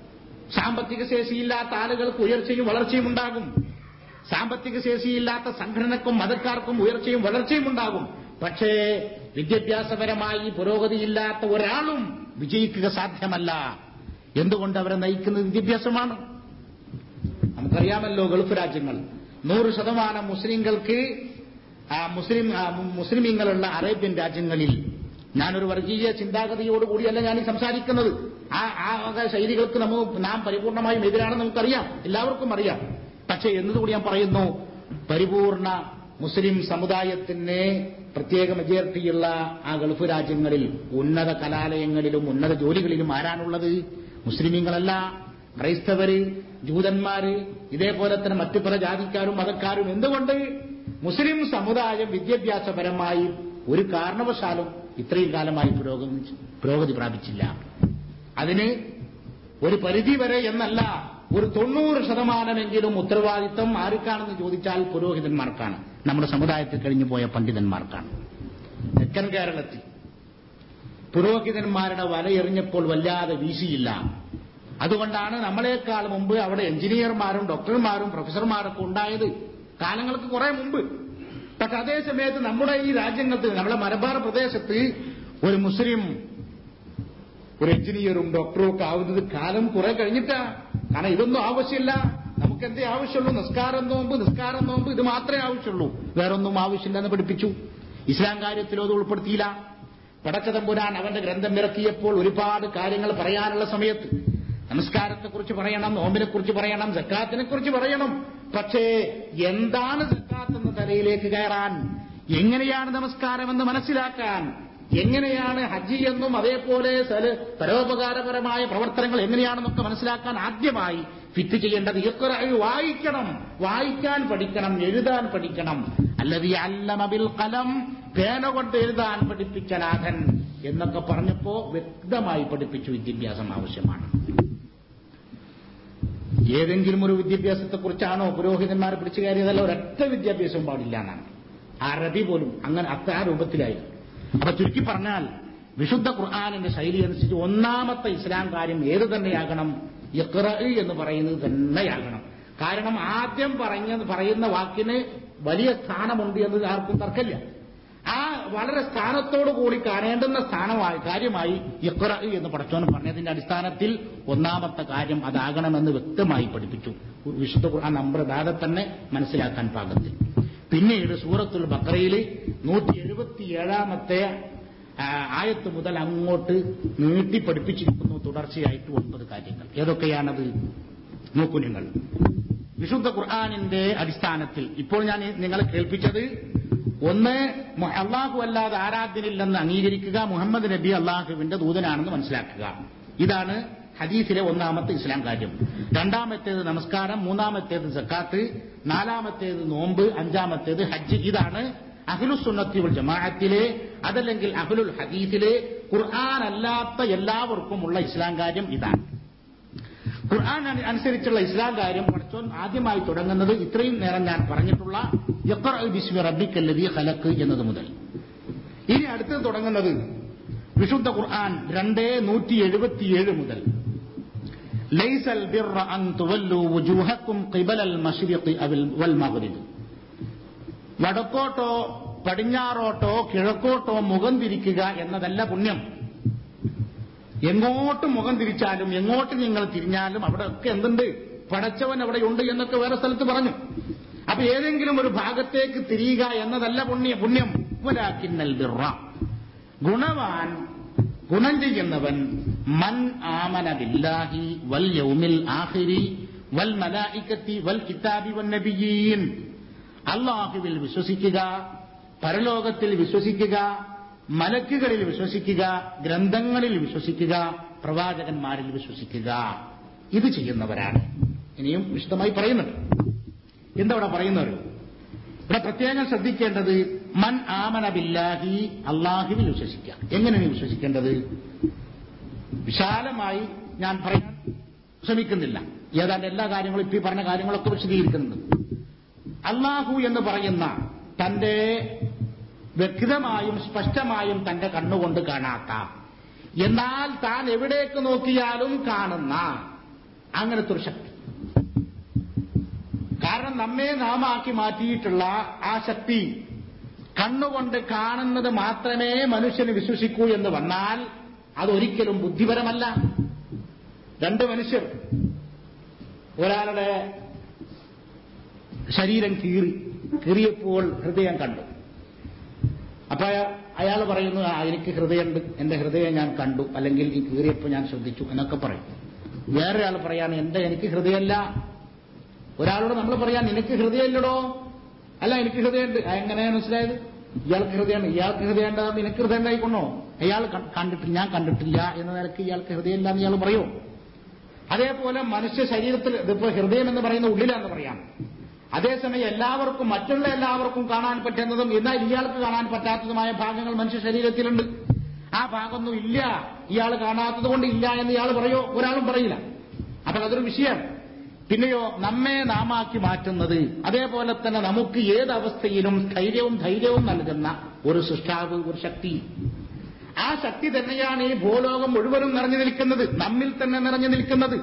സാമ്പത്തിക ശേഷിയില്ലാത്ത ആളുകൾക്ക് ഉയർച്ചയും വളർച്ചയും ഉണ്ടാകും സാമ്പത്തിക ശേഷിയില്ലാത്ത സംഘടനക്കും മതക്കാർക്കും ഉയർച്ചയും വളർച്ചയും ഉണ്ടാകും പക്ഷേ വിദ്യാഭ്യാസപരമായി പുരോഗതിയില്ലാത്ത ഒരാളും വിജയിക്കുക സാധ്യമല്ല എന്തുകൊണ്ട് അവരെ നയിക്കുന്നത് വിദ്യാഭ്യാസമാണ് നമുക്കറിയാമല്ലോ ഗൾഫ് രാജ്യങ്ങൾ നൂറ് ശതമാനം മുസ്ലിങ്ങൾക്ക് ആ മുസ്ലിം ആ മുസ്ലിമീങ്ങളുള്ള അറേബ്യൻ രാജ്യങ്ങളിൽ ഞാനൊരു വർഗീയ ചിന്താഗതിയോടുകൂടിയല്ല ഞാൻ ഈ സംസാരിക്കുന്നത് ആ ആ വക ശൈലികൾക്ക് നമുക്ക് നാം പരിപൂർണമായും എതിരാണെന്ന് നമുക്കറിയാം എല്ലാവർക്കും അറിയാം പക്ഷേ എന്നതുകൂടി ഞാൻ പറയുന്നു പരിപൂർണ മുസ്ലിം സമുദായത്തിന് പ്രത്യേക മെജോറിറ്റിയുള്ള ആ ഗൾഫ് രാജ്യങ്ങളിൽ ഉന്നത കലാലയങ്ങളിലും ഉന്നത ജോലികളിലും ആരാണുള്ളത് മുസ്ലിമീങ്ങളല്ല ക്രൈസ്തവര് ജൂതന്മാര് ഇതേപോലെ തന്നെ മറ്റു പല ജാതിക്കാരും മതക്കാരും എന്തുകൊണ്ട് മുസ്ലിം സമുദായം വിദ്യാഭ്യാസപരമായി ഒരു കാരണവശാലും ഇത്രയും കാലമായി പുരോഗമി പുരോഗതി പ്രാപിച്ചില്ല അതിന് ഒരു പരിധി വരെ എന്നല്ല ഒരു തൊണ്ണൂറ് ശതമാനമെങ്കിലും ഉത്തരവാദിത്തം ആർക്കാണെന്ന് ചോദിച്ചാൽ പുരോഹിതന്മാർക്കാണ് നമ്മുടെ സമുദായത്തിൽ കഴിഞ്ഞു പോയ പണ്ഡിതന്മാർക്കാണ് തെക്കൻ കേരളത്തിൽ പുരോഹിതന്മാരുടെ വലയെറിഞ്ഞപ്പോൾ വല്ലാതെ വീശിയില്ല അതുകൊണ്ടാണ് നമ്മളെക്കാൾ മുമ്പ് അവിടെ എഞ്ചിനീയർമാരും ഡോക്ടർമാരും പ്രൊഫസർമാരൊക്കെ ഉണ്ടായത് കാലങ്ങൾക്ക് കുറെ മുമ്പ് പക്ഷെ അതേ സമയത്ത് നമ്മുടെ ഈ രാജ്യങ്ങൾക്ക് നമ്മുടെ മലബാർ പ്രദേശത്ത് ഒരു മുസ്ലിം ഒരു എഞ്ചിനീയറും ഡോക്ടറും ഒക്കെ ആവുന്നത് കാലം കുറെ കഴിഞ്ഞിട്ടാ കാരണം ഇതൊന്നും ആവശ്യമില്ല നമുക്ക് എന്തേ ആവശ്യമുള്ളൂ നിസ്കാരം നോമ്പ് നിസ്കാരം നോമ്പ് ഇത് മാത്രമേ ആവശ്യമുള്ളൂ വേറൊന്നും ആവശ്യമില്ലെന്ന് പഠിപ്പിച്ചു ഇസ്ലാം കാര്യത്തിലോ അത് ഉൾപ്പെടുത്തിയില്ല പടച്ചതമ്പുരാൻ അവന്റെ ഗ്രന്ഥം ഇറക്കിയപ്പോൾ ഒരുപാട് കാര്യങ്ങൾ പറയാനുള്ള സമയത്ത് നമസ്കാരത്തെക്കുറിച്ച് പറയണം നോമ്പിനെക്കുറിച്ച് പറയണം ജക്കാത്തിനെ കുറിച്ച് പറയണം പക്ഷേ എന്താണ് ജക്കാത്ത് എന്ന തലയിലേക്ക് കയറാൻ എങ്ങനെയാണ് നമസ്കാരമെന്ന് മനസ്സിലാക്കാൻ എങ്ങനെയാണ് ഹജ്ജി എന്നും അതേപോലെ സല- പരോപകാരപരമായ പ്രവർത്തനങ്ങൾ എങ്ങനെയാണെന്നൊക്കെ മനസ്സിലാക്കാൻ ആദ്യമായി ഫിറ്റ് ചെയ്യേണ്ടത് ഇഖ്റഅ വായിക്കണം വായിക്കാൻ പഠിക്കണം എഴുതാൻ പഠിക്കണം അല്ലതി അല്ലമബിൽ കലം പേന കൊണ്ട് എഴുതാൻ പഠിപ്പിച്ച നാഥൻ എന്നൊക്കെ പറഞ്ഞപ്പോ വ്യക്തമായി പഠിപ്പിച്ചു വിദ്യാഭ്യാസം ആവശ്യമാണ് ഏതെങ്കിലും ഒരു വിദ്യാഭ്യാസത്തെക്കുറിച്ചാണോ പുരോഹിതന്മാർ പിടിച്ചു കയറിയതല്ല ഒരൊറ്റ വിദ്യാഭ്യാസവും പാടില്ല എന്നാണ് അറബി പോലും അങ്ങനെ അത്ര ആ രൂപത്തിലായിരുന്നു അപ്പൊ ചുരുക്കി പറഞ്ഞാൽ വിശുദ്ധ ഖുർആാനിന്റെ ശൈലി അനുസരിച്ച് ഒന്നാമത്തെ ഇസ്ലാം കാര്യം ഏത് തന്നെയാകണം ഇഖ്റ എന്ന് പറയുന്നത് തന്നെയാകണം കാരണം ആദ്യം പറഞ്ഞ പറയുന്ന വാക്കിന് വലിയ സ്ഥാനമുണ്ട് എന്ന് ആർക്കും തർക്കമില്ല ആ വളരെ സ്ഥാനത്തോടു കൂടി കാണേണ്ടുന്ന സ്ഥാനമായി കാര്യമായി ഇഖ്റ എന്ന് പടച്ചോൻ പറഞ്ഞതിന്റെ അടിസ്ഥാനത്തിൽ ഒന്നാമത്തെ കാര്യം അതാകണമെന്ന് വ്യക്തമായി പഠിപ്പിച്ചു വിശുദ്ധ ഖുർആൻ നമ്പർ ഇടാതെ തന്നെ മനസ്സിലാക്കാൻ പാകത്തിൽ പിന്നീട് സൂറത്തുൽ ബക്കറയിൽ നൂറ്റി എഴുപത്തിയേഴാമത്തെ ആ, ആയത്ത് മുതൽ അങ്ങോട്ട് നീട്ടി പഠിപ്പിച്ചിരിക്കുന്നു തുടർച്ചയായിട്ട് ഒൻപത് കാര്യങ്ങൾ ഏതൊക്കെയാണത് നോക്കൂ നിങ്ങൾ വിശുദ്ധ ഖുർആാനിന്റെ അടിസ്ഥാനത്തിൽ ഇപ്പോൾ ഞാൻ നിങ്ങളെ കേൾപ്പിച്ചത് ഒന്ന് മു- അള്ളാഹു അല്ലാതെ ആരാധ്യനില്ലെന്ന് അംഗീകരിക്കുക മുഹമ്മദ് നബി അള്ളാഹുവിന്റെ ദൂതനാണെന്ന് മനസ്സിലാക്കുക ഇതാണ് ഹദീസിലെ ഒന്നാമത്തെ ഇസ്ലാം കാര്യം രണ്ടാമത്തേത് നമസ്കാരം മൂന്നാമത്തേത് സക്കാത്ത് നാലാമത്തേത് നോമ്പ് അഞ്ചാമത്തേത് ഹജ്ജ് ഇതാണ് അഹ്ലുസുന്നത്തി വൽ ജമാഅത്തിലെ അതല്ലെങ്കിൽ അഹ്ലുൽ ഹദീസിലെ ഖുർആൻ അല്ലാത്ത എല്ലാവർക്കുമുള്ള ഇസ്ലാം കാര്യം ഇതാണ് ഖുർആൻ അനു- അനുസരിച്ചുള്ള ഇസ്ലാം കാര്യം പഠിച്ചോൻ ആദ്യമായി തുടങ്ങുന്നത് ഇത്രയും നേരം ഞാൻ പറഞ്ഞിട്ടുള്ള യഖ്റഅ ബിസ്മി റബ്ബിക്കല്ലദീ ഖലഖ് എന്നത് മുതൽ ഇനി അടുത്തത് തുടങ്ങുന്നത് വിശുദ്ധ ഖുർആൻ രണ്ടേ നൂറ്റി എഴുപത്തിയേഴ് മുതൽ ലൈസൽ ബിർറ അൻ തുവല്ലു വുജൂഹക്കും ഖിബലൽ മശ്രിഖി അവൽ വൽ മഗ്രിബ് വടക്കോട്ടോ പടിഞ്ഞാറോട്ടോ കിഴക്കോട്ടോ മുഖം തിരിക്കുക എന്നതല്ല പുണ്യം എങ്ങോട്ട് മുഖം തിരിച്ചാലും എങ്ങോട്ട് നിങ്ങൾ തിരിഞ്ഞാലും അവിടെ ഒക്കെ എന്തുണ്ട് പടച്ചവൻ അവിടെയുണ്ട് എന്നൊക്കെ വേറെ സ്ഥലത്ത് പറഞ്ഞു അപ്പൊ ഏതെങ്കിലും ഒരു ഭാഗത്തേക്ക് തിരിയുക എന്നതല്ല പുണ്യ പുണ്യം വലാക്കിന്നൽ ബിർറ ഗുണവാൻ ഗുണം ചെയ്യുന്നവൻ മൻ ആമന ബില്ലാഹി വൽ യൗമിൽ ആഖിരി വൽ മലായിക്കത്തി വൽ കിതാബി വൻ നബിയീൻ അള്ളാഹുവിൽ വിശ്വസിക്കുക പരലോകത്തിൽ വിശ്വസിക്കുക മലക്കുകളിൽ വിശ്വസിക്കുക ഗ്രന്ഥങ്ങളിൽ വിശ്വസിക്കുക പ്രവാചകന്മാരിൽ വിശ്വസിക്കുക ഇത് ചെയ്യുന്നവരാണ് ഇനിയും വിശദമായി പറയുന്നുണ്ട് എന്താ ഇവിടെ പറയുന്നത് ഇവിടെ പ്രത്യേകം ശ്രദ്ധിക്കേണ്ടത് മൻ ആമന ബില്ലാഹി അള്ളാഹുവിൽ വിശ്വസിക്കുക എങ്ങനെയാണ് വിശ്വസിക്കേണ്ടത് വിശാലമായി ഞാൻ പറയാൻ ശ്രമിക്കുന്നില്ല ഏതാണ്ട് എല്ലാ കാര്യങ്ങളും ഇപ്പൊ ഈ പറഞ്ഞ കാര്യങ്ങളൊക്കെ വിശദീകരിക്കുന്നുണ്ട് അള്ളാഹു എന്ന് പറയുന്ന തന്റെ വ്യക്തമായും സ്പഷ്ടമായും തന്റെ കണ്ണുകൊണ്ട് കാണാത്ത എന്നാൽ താൻ എവിടേക്ക് നോക്കിയാലും കാണുന്ന അങ്ങനത്തെ ഒരു ശക്തി കാരണം നമ്മെ നാമാക്കി മാറ്റിയിട്ടുള്ള ആ ശക്തി കണ്ണുകൊണ്ട് കാണുന്നത് മാത്രമേ മനുഷ്യന് വിശ്വസിക്കൂ എന്ന് വന്നാൽ അതൊരിക്കലും ബുദ്ധിപരമല്ല രണ്ട് മനുഷ്യർ ഒരാളുടെ ശരീരം കീറി കീറിയപ്പോൾ ഹൃദയം കണ്ടു അപ്പൊ അയാൾ പറയുന്നു ആ എനിക്ക് ഹൃദയമുണ്ട് എന്റെ ഹൃദയം ഞാൻ കണ്ടു അല്ലെങ്കിൽ ഈ കീറിയപ്പോൾ ഞാൻ ശ്രദ്ധിച്ചു എന്നൊക്കെ പറയും വേറൊരാൾ പറയാണ് എന്റെ എനിക്ക് ഹൃദയമല്ല ഒരാളോട് നമ്മൾ പറയാൻ നിനക്ക് ഹൃദയമില്ലടോ അല്ല എനിക്ക് ഹൃദയമുണ്ട് ആ, എങ്ങനെയാ മനസ്സിലായത് ഇയാൾക്ക് ഹൃദയമുണ്ട് ഇയാൾക്ക് ഹൃദയം ഉണ്ടാകും നിനക്ക് ഹൃദയം ഉണ്ടായിക്കൊണ്ടോ അയാൾ ക- കണ്ടിട്ടില്ല ഞാൻ കണ്ടിട്ടില്ല എന്ന നിലക്ക് ഇയാൾക്ക് ഹൃദയമില്ല എന്ന് ഇയാൾ പറയോ അതേപോലെ മനുഷ്യ ശരീരത്തിൽ ഇതിപ്പോ ഹൃദയം എന്ന് പറയുന്ന ഉള്ളിലാന്ന് പറയാം അതേസമയം എല്ലാവർക്കും മറ്റുള്ള എല്ലാവർക്കും കാണാൻ പറ്റുന്നതും എന്നാൽ ഇയാൾക്ക് കാണാൻ പറ്റാത്തതുമായ ഭാഗങ്ങൾ മനുഷ്യ ശരീരത്തിലുണ്ട് ആ ഭാഗമൊന്നും ഇല്ല ഇയാൾ കാണാത്തത് കൊണ്ട് ഇല്ല എന്ന് ഇയാൾ പറയോ ഒരാളും പറയില്ല അപ്പോൾ അതൊരു വിഷയം പിന്നെയോ നമ്മെ നാമാക്കി മാറ്റുന്നത് അതേപോലെ തന്നെ നമുക്ക് ഏത് അവസ്ഥയിലും സ്ഥൈര്യവും ധൈര്യവും നൽകുന്ന ഒരു സൃഷ്ടാവ് ഒരു ശക്തി ആ ശക്തി തന്നെയാണ് ഈ ഭൂലോകം മുഴുവനും നിറഞ്ഞു നിൽക്കുന്നത് നമ്മിൽ തന്നെ നിറഞ്ഞു നിൽക്കുന്നത്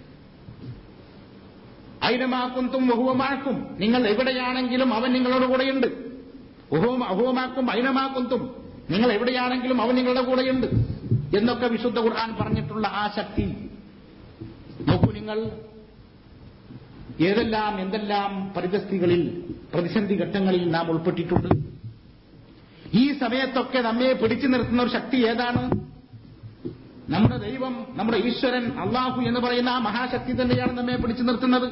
ഐനമാക്കുന്തും ബഹുവമാക്കും നിങ്ങൾ എവിടെയാണെങ്കിലും അവൻ നിങ്ങളുടെ കൂടെയുണ്ട് അഹുവമാക്കും ഐനമാക്കുന്തും നിങ്ങൾ എവിടെയാണെങ്കിലും അവൻ നിങ്ങളുടെ കൂടെയുണ്ട് എന്നൊക്കെ വിശുദ്ധ ഖുർആൻ പറഞ്ഞിട്ടുള്ള ആ ശക്തി നോക്കൂ നിങ്ങൾ ഏതെല്ലാം എന്തെല്ലാം പരിതസ്ഥിതികളിൽ പ്രതിസന്ധി ഘട്ടങ്ങളിൽ നാം ഉൾപ്പെട്ടിട്ടുണ്ട് ഈ സമയത്തൊക്കെ നമ്മെ പിടിച്ചു നിർത്തുന്ന ഒരു ശക്തി ഏതാണ് നമ്മുടെ ദൈവം നമ്മുടെ ഈശ്വരൻ അള്ളാഹു എന്ന് പറയുന്ന ആ മഹാശക്തി തന്നെയാണ് നമ്മെ പിടിച്ചു നിർത്തുന്നത്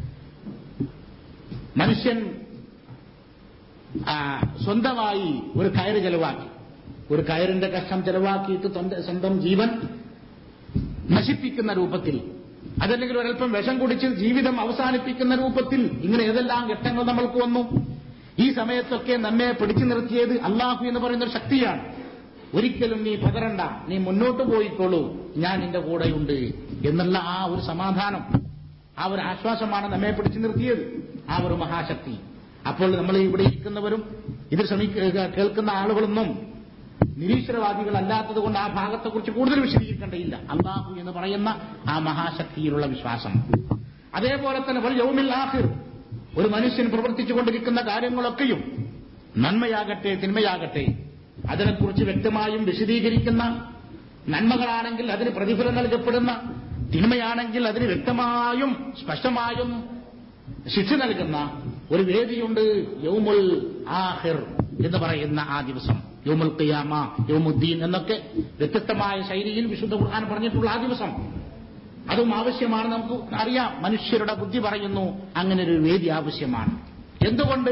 മനുഷ്യൻ ആ, സ്വന്തമായി ഒരു കയറ് ചെലവാക്കി ഒരു കയറിന്റെ കഷ്ടം ചെലവാക്കിയിട്ട് തൊണ്ട- സ്വന്തം ജീവൻ നശിപ്പിക്കുന്ന രൂപത്തിൽ അതല്ലെങ്കിൽ ഒരൽപ്പം വിഷം കുടിച്ച് ജീവിതം അവസാനിപ്പിക്കുന്ന രൂപത്തിൽ ഇങ്ങനെ ഏതെല്ലാം ഘട്ടങ്ങൾ നമ്മൾക്ക് വന്നു ഈ സമയത്തൊക്കെ നമ്മെ പിടിച്ചു നിർത്തിയത് അള്ളാഹു എന്ന് പറയുന്ന ഒരു ശക്തിയാണ് ഒരിക്കലും നീ പതറണ്ട നീ മുന്നോട്ട് പോയിക്കോളൂ ഞാൻ നിന്റെ കൂടെയുണ്ട് എന്നുള്ള ആ ഒരു സമാധാനം ആ ഒരു ആശ്വാസമാണ് നമ്മെ പിടിച്ചു നിർത്തിയത് ആ ഒരു മഹാശക്തി അപ്പോൾ നമ്മൾ ഇവിടെ ഇരിക്കുന്നവരും ഇത് ശ്രമിക്ക കേൾക്കുന്ന ആളുകളൊന്നും നിരീശ്വരവാദികളല്ലാത്തത് കൊണ്ട് ആ ഭാഗത്തെക്കുറിച്ച് കൂടുതൽ വിശദീകരിക്കേണ്ടയില്ല അള്ളാഹു എന്ന് പറയുന്ന ആ മഹാശക്തിയിലുള്ള വിശ്വാസം അതേപോലെ തന്നെ വൽ യൗമിൽ ആഖിർ ഒരു മനുഷ്യൻ പ്രവർത്തിച്ചുകൊണ്ടിരിക്കുന്ന കാര്യങ്ങളൊക്കെയും നന്മയാകട്ടെ തിന്മയാകട്ടെ അതിനെക്കുറിച്ച് വ്യക്തമായും വിശദീകരിക്കുന്ന നന്മകളാണെങ്കിൽ അതിന് പ്രതിഫലം നൽകപ്പെടുന്ന തിന്മയാണെങ്കിൽ അതിന് വ്യക്തമായും സ്പഷ്ടമായും ശിക്ഷ നൽകുന്ന ഒരു വേദിയുണ്ട് യൗമുൽ ആഹിർ എന്ന് പറയുന്ന ആ ദിവസം യൗമുൽ ഖിയാമ യൗമുദ്ദീൻ എന്നൊക്കെ വ്യത്യസ്തമായ ശൈലിയിൽ വിശുദ്ധ ഖുർആൻ പറഞ്ഞിട്ടുള്ള ആ ദിവസം അതും ആവശ്യമാണ് നമുക്ക് അറിയാം മനുഷ്യരുടെ ബുദ്ധി പറയുന്നു അങ്ങനെ ഒരു വേദി ആവശ്യമാണ് എന്തുകൊണ്ട്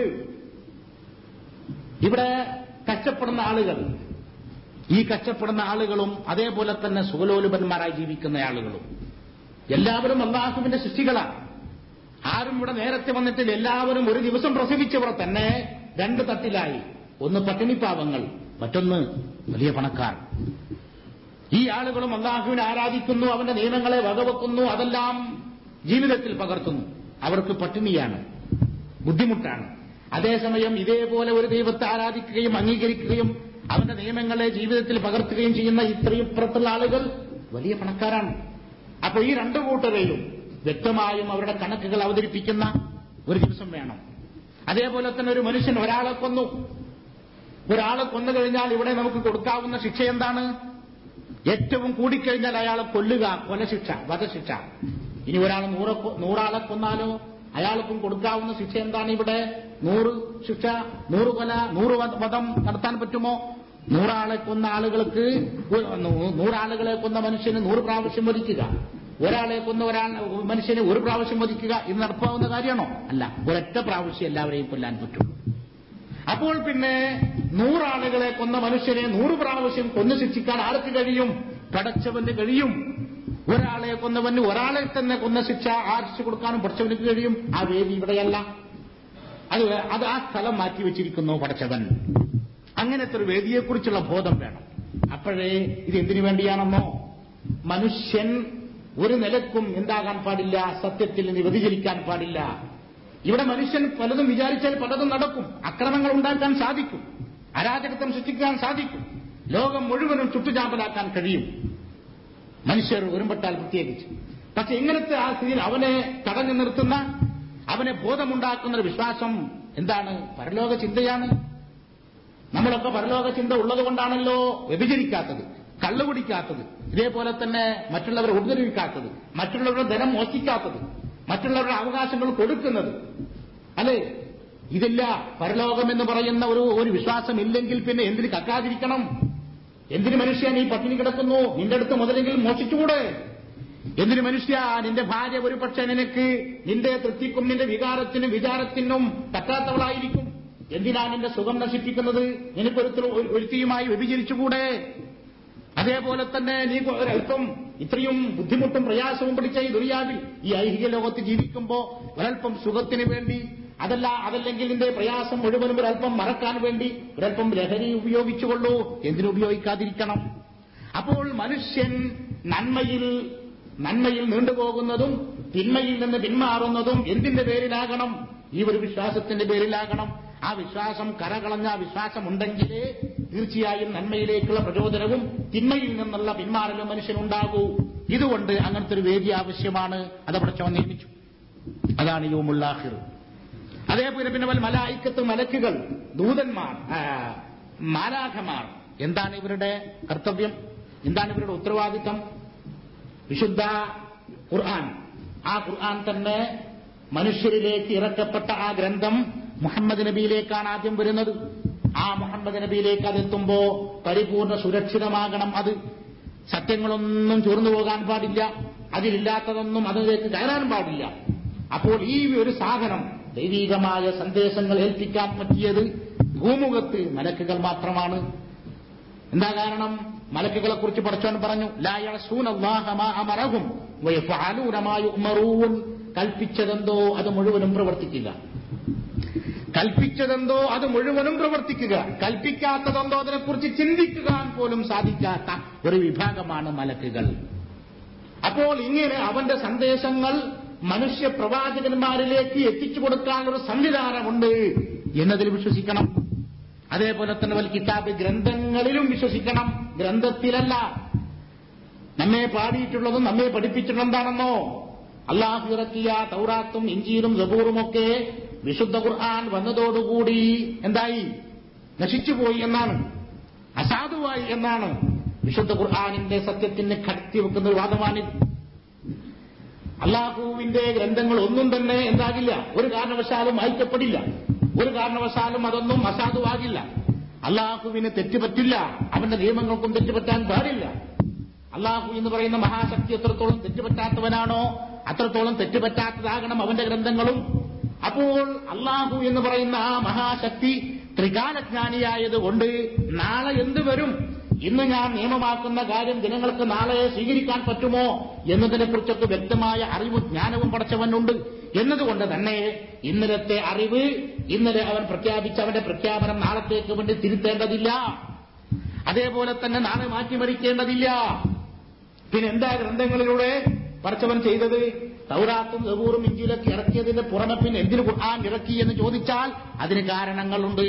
ഇവിടെ കഷ്ടപ്പെടുന്ന ആളുകൾ ഈ കഷ്ടപ്പെടുന്ന ആളുകളും അതേപോലെ തന്നെ സുഖലോലുപന്മാരായി ജീവിക്കുന്ന ആളുകളും എല്ലാവരും അള്ളാഹുവിന്റെ സൃഷ്ടികളാണ് ആരും ഇവിടെ നേരത്തെ വന്നിട്ടില്ല എല്ലാവരും ഒരു ദിവസം പ്രസവിച്ചവർ തന്നെ രണ്ട് തട്ടിലായി ഒന്ന് പട്ടിണിപ്പാവങ്ങൾ മറ്റൊന്ന് വലിയ പണക്കാർ ഈ ആളുകളും അള്ളാഹുവിനെ ആരാധിക്കുന്നു അവന്റെ നിയമങ്ങളെ വകവെക്കുന്നു അതെല്ലാം ജീവിതത്തിൽ പകർത്തുന്നു അവർക്ക് പട്ടിണിയാണ് ബുദ്ധിമുട്ടാണ് അതേസമയം ഇതേപോലെ ഒരു ദൈവത്തെ ആരാധിക്കുകയും അംഗീകരിക്കുകയും അവന്റെ നിയമങ്ങളെ ജീവിതത്തിൽ പകർത്തുകയും ചെയ്യുന്ന ഇത്രയും പുറത്തുള്ള ആളുകൾ വലിയ പണക്കാരാണ് അപ്പൊ ഈ രണ്ടു കൂട്ടരെയും വ്യക്തമായും അവരുടെ കണക്കുകൾ അവതരിപ്പിക്കുന്ന ഒരു ദിവസം വേണം അതേപോലെ തന്നെ ഒരു മനുഷ്യൻ ഒരാളെ കൊന്നു ഒരാളെ കൊന്നു കഴിഞ്ഞാൽ ഇവിടെ നമുക്ക് കൊടുക്കാവുന്ന ശിക്ഷ എന്താണ് ഏറ്റവും കൂടിക്കഴിഞ്ഞാൽ അയാളെ കൊല്ലുക കൊലശിക്ഷ വധശിക്ഷ ഇനി ഒരാൾ നൂറ് കൊ- നൂറാളെ കൊന്നാലോ അയാൾക്കും കൊടുക്കാവുന്ന ശിക്ഷ എന്താണ് ഇവിടെ നൂറ് ശിക്ഷ നൂറ് കൊല നൂറ് വധ- വധം നടത്താൻ പറ്റുമോ നൂറാളെ കൊന്ന ആളുകൾക്ക് ഒരു- നൂ- നൂറാളുകളെ കൊന്ന മനുഷ്യന് നൂറ് പ്രാവശ്യം വധിക്കുക ഒരാളെ കൊന്ന ഒരാൾ മനുഷ്യന് ഒരു പ്രാവശ്യം വധിക്കുക ഇത് നടപ്പാവുന്ന കാര്യമാണോ അല്ല ഒരൊറ്റ പ്രാവശ്യം എല്ലാവരെയും കൊല്ലാൻ പറ്റുള്ളൂ അപ്പോൾ പിന്നെ നൂറാളുകളെ കൊന്ന മനുഷ്യനെ നൂറ് പ്രാവശ്യം കൊന്നു ശിക്ഷിക്കാൻ ആർക്ക് കഴിയും പടച്ചവന് കഴിയും ഒരാളെ കൊന്നവന് ഒരാളെ തന്നെ കൊന്ന ശിക്ഷ ആർച്ചു കൊടുക്കാനും പടച്ചവന് കഴിയും ആ വേദി ഇവിടെയല്ല അത് അത് ആ സ്ഥലം മാറ്റിവെച്ചിരിക്കുന്നു പടച്ചവൻ അങ്ങനത്തെ ഒരു വേദിയെക്കുറിച്ചുള്ള ബോധം വേണം അപ്പോഴേ ഇത് എന്തിനു വേണ്ടിയാണെന്നോ മനുഷ്യൻ ഒരു നിലക്കും എന്താകാൻ പാടില്ല സത്യത്തിൽ നിന്ന് വ്യതിചലിക്കാൻ പാടില്ല ഇവിടെ മനുഷ്യൻ പലതും വിചാരിച്ചാൽ പലതും നടക്കും അക്രമങ്ങൾ ഉണ്ടാക്കാൻ സാധിക്കും അരാജകത്വം സൃഷ്ടിക്കാൻ സാധിക്കും ലോകം മുഴുവനും ചുട്ടുചാമ്പലാക്കാൻ കഴിയും മനുഷ്യർ ഒരുമ്പെട്ടാൽ പ്രത്യേകിച്ച് പക്ഷെ ഇങ്ങനത്തെ ആ സ്ഥിതിയിൽ അവനെ തടഞ്ഞു നിർത്തുന്ന അവനെ ബോധമുണ്ടാക്കുന്ന ഒരു വിശ്വാസം എന്താണ് പരലോക ചിന്തയാണ് നമ്മളൊക്കെ പരലോക ചിന്ത ഉള്ളത് കൊണ്ടാണല്ലോ വ്യഭിചരിക്കാത്തത് കള്ളുകുടിക്കാത്തത് ഇതേപോലെ തന്നെ മറ്റുള്ളവരെ ഉപദ്രവിക്കാത്തത് മറ്റുള്ളവരുടെ ധനം മോഷ്ടിക്കാത്തത് മറ്റുള്ളവരുടെ അവകാശങ്ങൾ കൊടുക്കുന്നത് അല്ലേ ഇതില്ല പരലോകം എന്ന് പറയുന്ന ഒരു ഒരു വിശ്വാസം ഇല്ലെങ്കിൽ പിന്നെ എന്തിന് കക്കാതിരിക്കണം എന്തിന് മനുഷ്യ നീ പട്ടിണി കിടക്കുന്നു നിന്റെ അടുത്ത് മുതലെങ്കിലും മോഷിച്ചുകൂടെ എന്തിന് മനുഷ്യ നിന്റെ ഭാര്യ ഒരു പക്ഷേ നിനക്ക് നിന്റെ തൃപ്തിക്കും നിന്റെ വികാരത്തിനും വിചാരത്തിനും പറ്റാത്തവളായിരിക്കും എന്തിനാ നിന്റെ സുഖം നശിപ്പിക്കുന്നത് നിനക്കൊരുത്തർ ഒരുത്തിയുമായി വ്യഭിചരിച്ചുകൂടെ അതേപോലെ തന്നെ നീ ഒരല്പം ഇത്രയും ബുദ്ധിമുട്ടും പ്രയാസവും പിടിച്ച ഈ ദുരിയാവിൽ ഈ ഐഹിക ലോകത്ത് ജീവിക്കുമ്പോ ഒരല്പം സുഖത്തിന് വേണ്ടി അതല്ല അതല്ലെങ്കിൽ നിന്റെ പ്രയാസം മുഴുവനും ഒരല്പം മറക്കാൻ വേണ്ടി ഒരല്പം ലഹരി ഉപയോഗിച്ചുകൊള്ളൂ എന്തിനുപയോഗിക്കാതിരിക്കണം അപ്പോൾ മനുഷ്യൻ നന്മയിൽ നന്മയിൽ നീണ്ടുപോകുന്നതും തിന്മയിൽ നിന്ന് പിന്മാറുന്നതും എന്തിന്റെ പേരിലാകണം ഈ ഒരു വിശ്വാസത്തിന്റെ പേരിലാകണം ആ വിശ്വാസം കരകളഞ്ഞ ആ വിശ്വാസം ഉണ്ടെങ്കിലേ തീർച്ചയായും നന്മയിലേക്കുള്ള പ്രചോദനവും തിന്മയിൽ നിന്നുള്ള പിന്മാറലും മനുഷ്യനുണ്ടാകൂ ഇതുകൊണ്ട് അങ്ങനത്തെ ഒരു വേദി ആവശ്യമാണ് അത് പഠിച്ചവൻ നിയമിച്ചു അതാണ് യോമുല്ലാഹിർ അതേപോലെ പിന്നെ വൽ മലായിക്കത്ത് മലക്കുകൾ ദൂതന്മാർ ആ, മാലാഖമാർ എന്താണ് ഇവരുടെ കർത്തവ്യം എന്താണ് ഇവരുടെ ഉത്തരവാദിത്തം വിശുദ്ധ ഖുർആൻ ആ ഖുർആൻ തന്നെ മനുഷ്യരിലേക്ക് ഇറക്കപ്പെട്ട ആ ഗ്രന്ഥം മുഹമ്മദ് നബിയിലേക്കാണ് ആദ്യം വരുന്നത് ആ മുഹമ്മദ് നബിയിലേക്ക് അതെത്തുമ്പോ പരിപൂർണ സുരക്ഷിതമാകണം അത് സത്യങ്ങളൊന്നും ചോർന്നു പോകാൻ പാടില്ല അതിലില്ലാത്തതൊന്നും അതിലേക്ക് കയറാൻ പാടില്ല അപ്പോൾ ഈ ഒരു സാധനം ദൈവീകമായ സന്ദേശങ്ങൾ ഏൽപ്പിക്കാൻ പറ്റിയത് ഭൂമുഖത്ത് മലക്കുകൾ മാത്രമാണ് എന്താ കാരണം മലക്കുകളെ കുറിച്ച് പഠിച്ചവൻ പറഞ്ഞു ലായസൂനല്ലാഹമറഹും കൽപ്പിച്ചതെന്തോ അത് മുഴുവനും പ്രവർത്തിക്കുക കൽപ്പിച്ചതെന്തോ അത് മുഴുവനും പ്രവർത്തിക്കുക കൽപ്പിക്കാത്തതെന്തോ അതിനെക്കുറിച്ച് ചിന്തിക്കുവാൻ പോലും സാധിക്കാത്ത ഒരു വിഭാഗമാണ് മലക്കുകൾ അപ്പോൾ ഇങ്ങനെ അവന്റെ സന്ദേശങ്ങൾ മനുഷ്യ പ്രവാചകന്മാരിലേക്ക് എത്തിച്ചു കൊടുക്കാനുള്ള സംവിധാനമുണ്ട് എന്നതിൽ വിശ്വസിക്കണം അതേപോലെ തന്നെ വൽ കിതാബ് ഗ്രന്ഥങ്ങളിലും വിശ്വസിക്കണം ഗ്രന്ഥത്തിലല്ല നമ്മെ പാടിയിട്ടുള്ളതും നമ്മെ പഠിപ്പിച്ചിട്ടുള്ളത് എന്താണെന്നോ അള്ളാഹു ഇറക്കിയ തൗറാത്തും ഇഞ്ചിയിലും സബൂറുമൊക്കെ വിശുദ്ധ ഖുർആൻ വന്നതോടുകൂടി എന്തായി നശിച്ചുപോയി എന്നാണ് അസാധുവായി എന്നാണ് വിശുദ്ധ ഖുർആാനിന്റെ സത്യത്തിന് കടത്തി വെക്കുന്ന ഒരു വാദമാണിത് അള്ളാഹുവിന്റെ ഗ്രന്ഥങ്ങൾ ഒന്നും തന്നെ എന്താകില്ല ഒരു കാരണവശാലും വായിക്കപ്പെടില്ല ഒരു കാരണവശാലും അതൊന്നും അസാധുവാകില്ല അള്ളാഹുവിന് തെറ്റുപറ്റില്ല അവന്റെ നിയമങ്ങൾക്കും തെറ്റുപറ്റാൻ പാടില്ല അള്ളാഹു എന്ന് പറയുന്ന മഹാശക്തി എത്രത്തോളം തെറ്റുപറ്റാത്തവനാണോ അത്രത്തോളം തെറ്റുപറ്റാത്തതാകണം അവന്റെ ഗ്രന്ഥങ്ങളും അപ്പോൾ അള്ളാഹു എന്ന് പറയുന്ന ആ മഹാശക്തി ത്രികാലജ്ഞാനിയായതുകൊണ്ട് നാളെ എന്ത് വരും ഇന്ന് ഞാൻ നിയമമാക്കുന്ന കാര്യം ജനങ്ങൾക്ക് നാളെ സ്വീകരിക്കാൻ പറ്റുമോ എന്നതിനെക്കുറിച്ചൊക്കെ വ്യക്തമായ അറിവും ജ്ഞാനവും പടച്ചവനുണ്ട് എന്നതുകൊണ്ട് തന്നെ ഇന്നലത്തെ അറിവ് ഇന്നലെ അവൻ പ്രഖ്യാപിച്ച അവന്റെ പ്രഖ്യാപനം നാളത്തേക്ക് വേണ്ടി തിരുത്തേണ്ടതില്ല അതേപോലെ തന്നെ നാളെ മാറ്റിമറിക്കേണ്ടതില്ല പിന്നെ എന്താ ഗ്രന്ഥങ്ങളിലൂടെ പടച്ചവൻ ചെയ്തത് തൗറാത്തും സബൂറും ഇഞ്ചിലൊക്കെ ഇറക്കിയതിന്റെ പുറമെ പിന്നെ എന്തിനു ഖുർആൻ ഇറക്കി എന്ന് ചോദിച്ചാൽ അതിന് കാരണങ്ങളുണ്ട്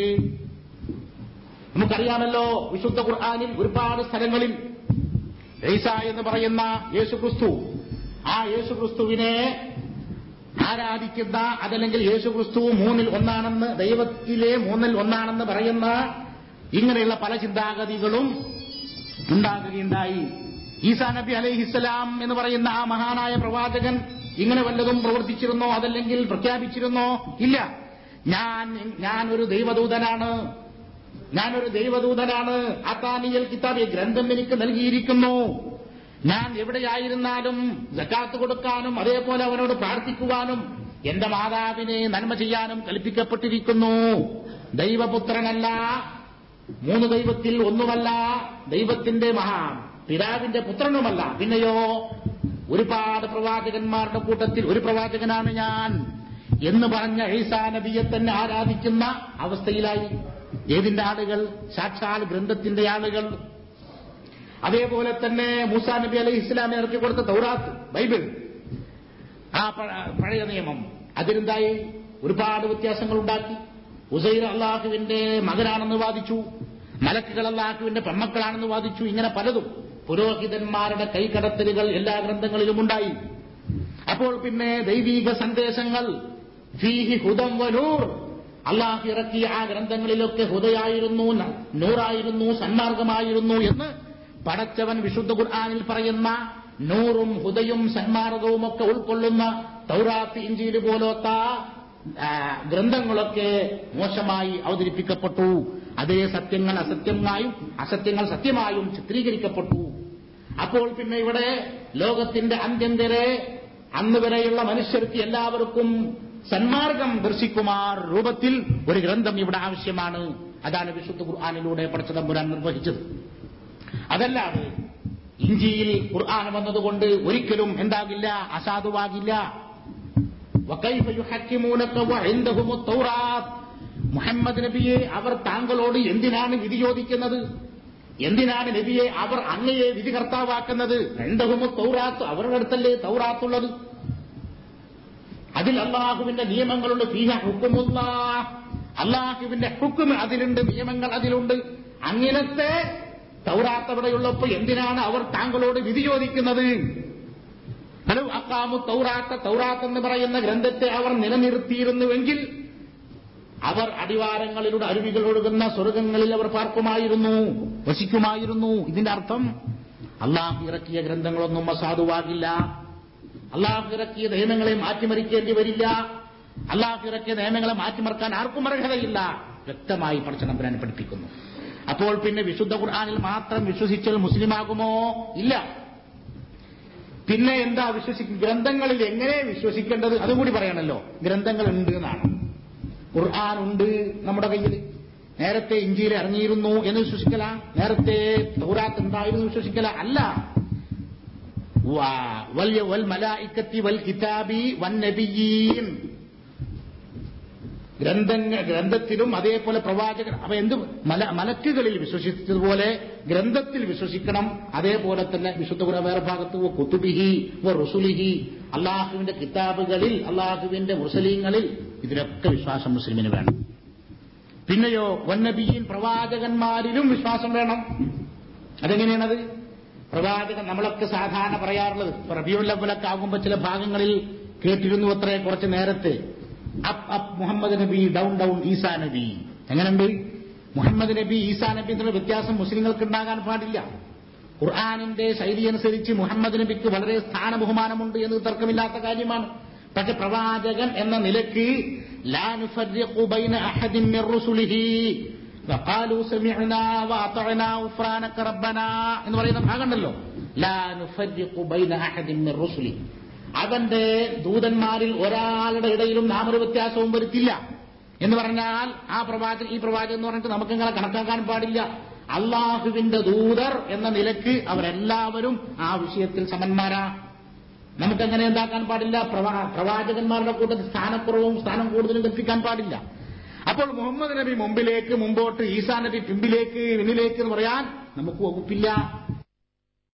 നമുക്കറിയാമല്ലോ വിശുദ്ധ ഖുർആാനിൽ ഒരുപാട് സ്ഥലങ്ങളിൽ ഈസ എന്ന് പറയുന്ന യേശുക്രിസ്തു ആ യേശുക്രിസ്തുവിനെ ആരാധിക്കുന്ന അതല്ലെങ്കിൽ യേശുക്രിസ്തു മൂന്നിൽ ഒന്നാണെന്ന് ദൈവത്തിലെ മൂന്നിൽ ഒന്നാണെന്ന് പറയുന്ന ഇങ്ങനെയുള്ള പല ചിന്താഗതികളും ഉണ്ടാകുകയുണ്ടായി ഈസാ നബി അലൈഹിസ്സലാം എന്ന് പറയുന്ന ആ മഹാനായ പ്രവാചകൻ ഇങ്ങനെ വല്ലതും പ്രവർത്തിച്ചിരുന്നോ അതല്ലെങ്കിൽ പ്രഖ്യാപിച്ചിരുന്നോ ഇല്ല ഞാൻ ഞാൻ ഒരു ദൈവദൂതനാണ് ഞാനൊരു ദൈവദൂതനാണ് അത്താനിയൽ കിതാബ് ഈ ഗ്രന്ഥം എനിക്ക് നൽകിയിരിക്കുന്നു ഞാൻ എവിടെയായിരുന്നാലും ജക്കാത്ത് കൊടുക്കാനും അതേപോലെ അവനോട് പ്രാർത്ഥിക്കുവാനും എന്റെ മാതാവിനെ നന്മ ചെയ്യാനും കൽപ്പിക്കപ്പെട്ടിരിക്കുന്നു ദൈവപുത്രനല്ല മൂന്ന് ദൈവത്തിൽ ഒന്നുമല്ല ദൈവത്തിന്റെ മഹാ പിതാവിന്റെ പുത്രനുമല്ല പിന്നെയോ ഒരുപാട് പ്രവാചകന്മാരുടെ കൂട്ടത്തിൽ ഒരു പ്രവാചകനാണ് ഞാൻ എന്ന് പറഞ്ഞ ഈസാ നബിയെ തന്നെ ആരാധിക്കുന്ന അവസ്ഥയിലായി ഏതിന്റെ ആളുകൾ സാക്ഷാൽ ഗ്രന്ഥത്തിന്റെ ആളുകൾ അതേപോലെ തന്നെ മൂസാ നബി അലൈഹി ഇസ്ലാമെ ഇറക്കി കൊടുത്ത തൗറാത്ത് ബൈബിൾ ആ പ- പഴയ നിയമം അതിലെന്തായി ഒരുപാട് വ്യത്യാസങ്ങൾ ഉണ്ടാക്കി ഉസൈർ അള്ളാഹുവിന്റെ മകനാണെന്ന് വാദിച്ചു മലക്കുകൾ അള്ളാഹുവിന്റെ പെമ്മക്കളാണെന്ന് വാദിച്ചു ഇങ്ങനെ പലതും പുരോഹിതന്മാരുടെ കൈകടത്തലുകൾ എല്ലാ ഗ്രന്ഥങ്ങളിലും ഉണ്ടായി അപ്പോൾ പിന്നെ ദൈവീക സന്ദേശങ്ങൾ ഫീഹി ഹുദം വനൂർ അള്ളാഹ് ഇറക്കിയ ആ ഗ്രന്ഥങ്ങളിലൊക്കെ ഹുദയായിരുന്നു ന- നൂറായിരുന്നു സന്മാർഗമായിരുന്നു എന്ന് പടച്ചവൻ വിശുദ്ധ ഖുർആാനിൽ പറയുന്ന നൂറും ഹുദയും സന്മാർഗവും ഒക്കെ ഉൾക്കൊള്ളുന്ന തൗറാത്ത് ഇഞ്ചിയിൽ പോലത്ത ആ, ഗ്രന്ഥങ്ങളൊക്കെ മോശമായി അവതരിപ്പിക്കപ്പെട്ടു അതേ സത്യങ്ങൾ അസത്യമായും അസത്യങ്ങൾ സത്യമായും ചിത്രീകരിക്കപ്പെട്ടു അപ്പോൾ പിന്നെ ഇവിടെ ലോകത്തിന്റെ അന്ത്യം വരെ അന്ന് വരെയുള്ള മനുഷ്യർക്ക് എല്ലാവർക്കും സന്മാർഗം ദർശിക്കുമാർ രൂപത്തിൽ ഒരു ഗ്രന്ഥം ഇവിടെ ആവശ്യമാണ് അതാണ് വിശുദ്ധ ഖുർആാനിലൂടെ പടച്ചതമ്പുരാൻ നിർവഹിച്ചത് അതല്ലാതെ ഇഞ്ചിയിൽ ഖുർആൻ വന്നതുകൊണ്ട് ഒരിക്കലും എന്താകില്ല അസാധുവാകില്ല وكيف يحكمونك وعندهم التوراة മുഹമ്മദ് നബിയെ അവർ താങ്കളോട് എന്തിനാണ് വിധി ചോദിക്കുന്നത് എന്തിനാണ് നബിയെ അവർ അങ്ങയെ വിധികർത്താവാക്കുന്നത് രണ്ടഹുമ തൗറാത്ത് അവരുടെ അടുത്തല്ലേ തൗറാത്തുള്ളത് അതിൽ അള്ളാഹുവിന്റെ നിയമങ്ങളുണ്ട് ഫീഹ ഹുക്കുമുള്ള അള്ളാഹുവിന്റെ ഹുക്കും അതിലുണ്ട് നിയമങ്ങൾ അതിലുണ്ട് അങ്ങനത്തെ തൗറാത്ത് അവിടെയുള്ളപ്പോ എന്തിനാണ് അവർ താങ്കളോട് വിധി ചോദിക്കുന്നത് ഹലോ അക്കാമു തൗറാത്ത തൗറാത്ത് എന്ന് പറയുന്ന ഗ്രന്ഥത്തെ അവർ നിലനിർത്തിയിരുന്നുവെങ്കിൽ അവർ അടിവാരങ്ങളിലൂടെ അരുവികൾ ഒഴുകുന്ന സ്വർഗങ്ങളിൽ അവർ പാർക്കുമായിരുന്നു വസിക്കുമായിരുന്നു ഇതിന്റെ അർത്ഥം അള്ളാഹ് ഇറക്കിയ ഗ്രന്ഥങ്ങളൊന്നും അസാധുവാകില്ല അള്ളാഹ് ഇറക്കിയ നിയമങ്ങളെ മാറ്റിമറിക്കേണ്ടി വരില്ല അള്ളാഹ് ഇറക്കിയ നിയമങ്ങളെ മാറ്റിമറിക്കാൻ ആർക്കും അർഹതയില്ല വ്യക്തമായി പഠിച്ചനമ്പുരാൻ പഠിപ്പിക്കുന്നു അപ്പോൾ പിന്നെ വിശുദ്ധ ഖുർആാനിൽ മാത്രം വിശ്വസിച്ചാൽ മുസ്ലിമാകുമോ ഇല്ല പിന്നെ എന്താ വിശ്വസിക്കും ഗ്രന്ഥങ്ങളിൽ എങ്ങനെ വിശ്വസിക്കേണ്ടത് അതും കൂടി പറയണല്ലോ ഗ്രന്ഥങ്ങൾ ഉണ്ട് എന്നാണ് ഖുർആൻ ഉണ്ട് നമ്മുടെ കയ്യിൽ നേരത്തെ ഇഞ്ചിയിൽ ഇറങ്ങിയിരുന്നു എന്ന് വിശ്വസിക്കല നേരത്തെ തൗറാത്ത് ഉണ്ടായിരുന്നു എന്ന് വിശ്വസിക്കല അല്ല വാ- വൽ വൽ മലായിക്കത്തി വൽ കിതാബി വൻ നബിയീൻ ഗ്രന്ഥങ്ങൾ ഗ്രന്ഥത്തിലും അതേപോലെ പ്രവാചകൻ അപ്പൊ എന്ത് മല മലക്കുകളിൽ വിശ്വസിച്ചതുപോലെ ഗ്രന്ഥത്തിൽ വിശ്വസിക്കണം അതേപോലെ തന്നെ വിശുദ്ധ ഖുർആൻ വേറെ ഭാഗത്ത് വ കുത്തുബിഹി വ റുസുലിഹി അള്ളാഹുവിന്റെ കിതാബുകളിൽ അള്ളാഹുവിന്റെ മുസ്ലിങ്ങളിൽ ഇതിലൊക്കെ വിശ്വാസം മുസ്ലിമിന് വേണം പിന്നെയോ വന്നബിയീൻ പ്രവാചകന്മാരിലും വിശ്വാസം വേണം അതെങ്ങനെയാണത് പ്രവാചകൻ നമ്മളൊക്കെ സാധാരണ പറയാറുള്ളത് ഇപ്പൊ റബിയുൽ അവലൊക്കെ ആകുമ്പോൾ ചില ഭാഗങ്ങളിൽ കേട്ടിരുന്നു അത്രേ കുറച്ച് നേരത്തെ അപ്പ് അപ്പ് മുഹമ്മദ് നബി ഡൗൺ ഡൗൺ ഈസാ നബി എങ്ങനെയുണ്ട് മുഹമ്മദ് നബി ഈസാ നബി എന്നുള്ള വ്യത്യാസം മുസ്ലിങ്ങൾക്ക് ഉണ്ടാകാൻ പാടില്ല ഖുർആാനിന്റെ ശൈലി അനുസരിച്ച് മുഹമ്മദ് നബിക്ക് വളരെ സ്ഥാന ബഹുമാനമുണ്ട് എന്ന് തർക്കമില്ലാത്ത കാര്യമാണ് പക്ഷെ പ്രവാചകൻ എന്ന നിലയ്ക്ക് ലാ നുഫർരിഖു ബൈന അഹദിൻ മിർ റുസുലിഹി വഖാലു സമിഅനാ വഅതഅനാ ഉഫ്രാനക റബ്ബനാ എന്ന് പറയുന്ന ഭാഗമുണ്ടല്ലോ ലാ നുഫർരിഖു ബൈന അഹദിൻ മിർ റുസുലി അവന്റെ ദൂതന്മാരിൽ ഒരാളുടെ ഇടയിലും നാം ഒരു വ്യത്യാസവും വരുത്തില്ല എന്ന് പറഞ്ഞാൽ ആ പ്രവാചകൻ ഈ പ്രവാചകൻ എന്ന് പറഞ്ഞിട്ട് നമുക്ക് ഇങ്ങനെ കണക്കാക്കാൻ പാടില്ല അള്ളാഹുവിന്റെ ദൂതർ എന്ന നിലക്ക് അവരെല്ലാവരും ആ വിഷയത്തിൽ സമന്മാരാ നമുക്കങ്ങനെ എന്താക്കാൻ പാടില്ല പ്രവാ- പ്രവാചകന്മാരുടെ കൂട്ടത്തിൽ സ്ഥാനക്കുറവും സ്ഥാനം കൂടുതലും കൽപ്പിക്കാൻ പാടില്ല അപ്പോൾ മുഹമ്മദ് നബി മുമ്പിലേക്ക് മുമ്പോട്ട് ഈസാ നബി പിമ്പിലേക്ക് പിന്നിലേക്ക് എന്ന് പറയാൻ നമുക്ക് വകുപ്പില്ല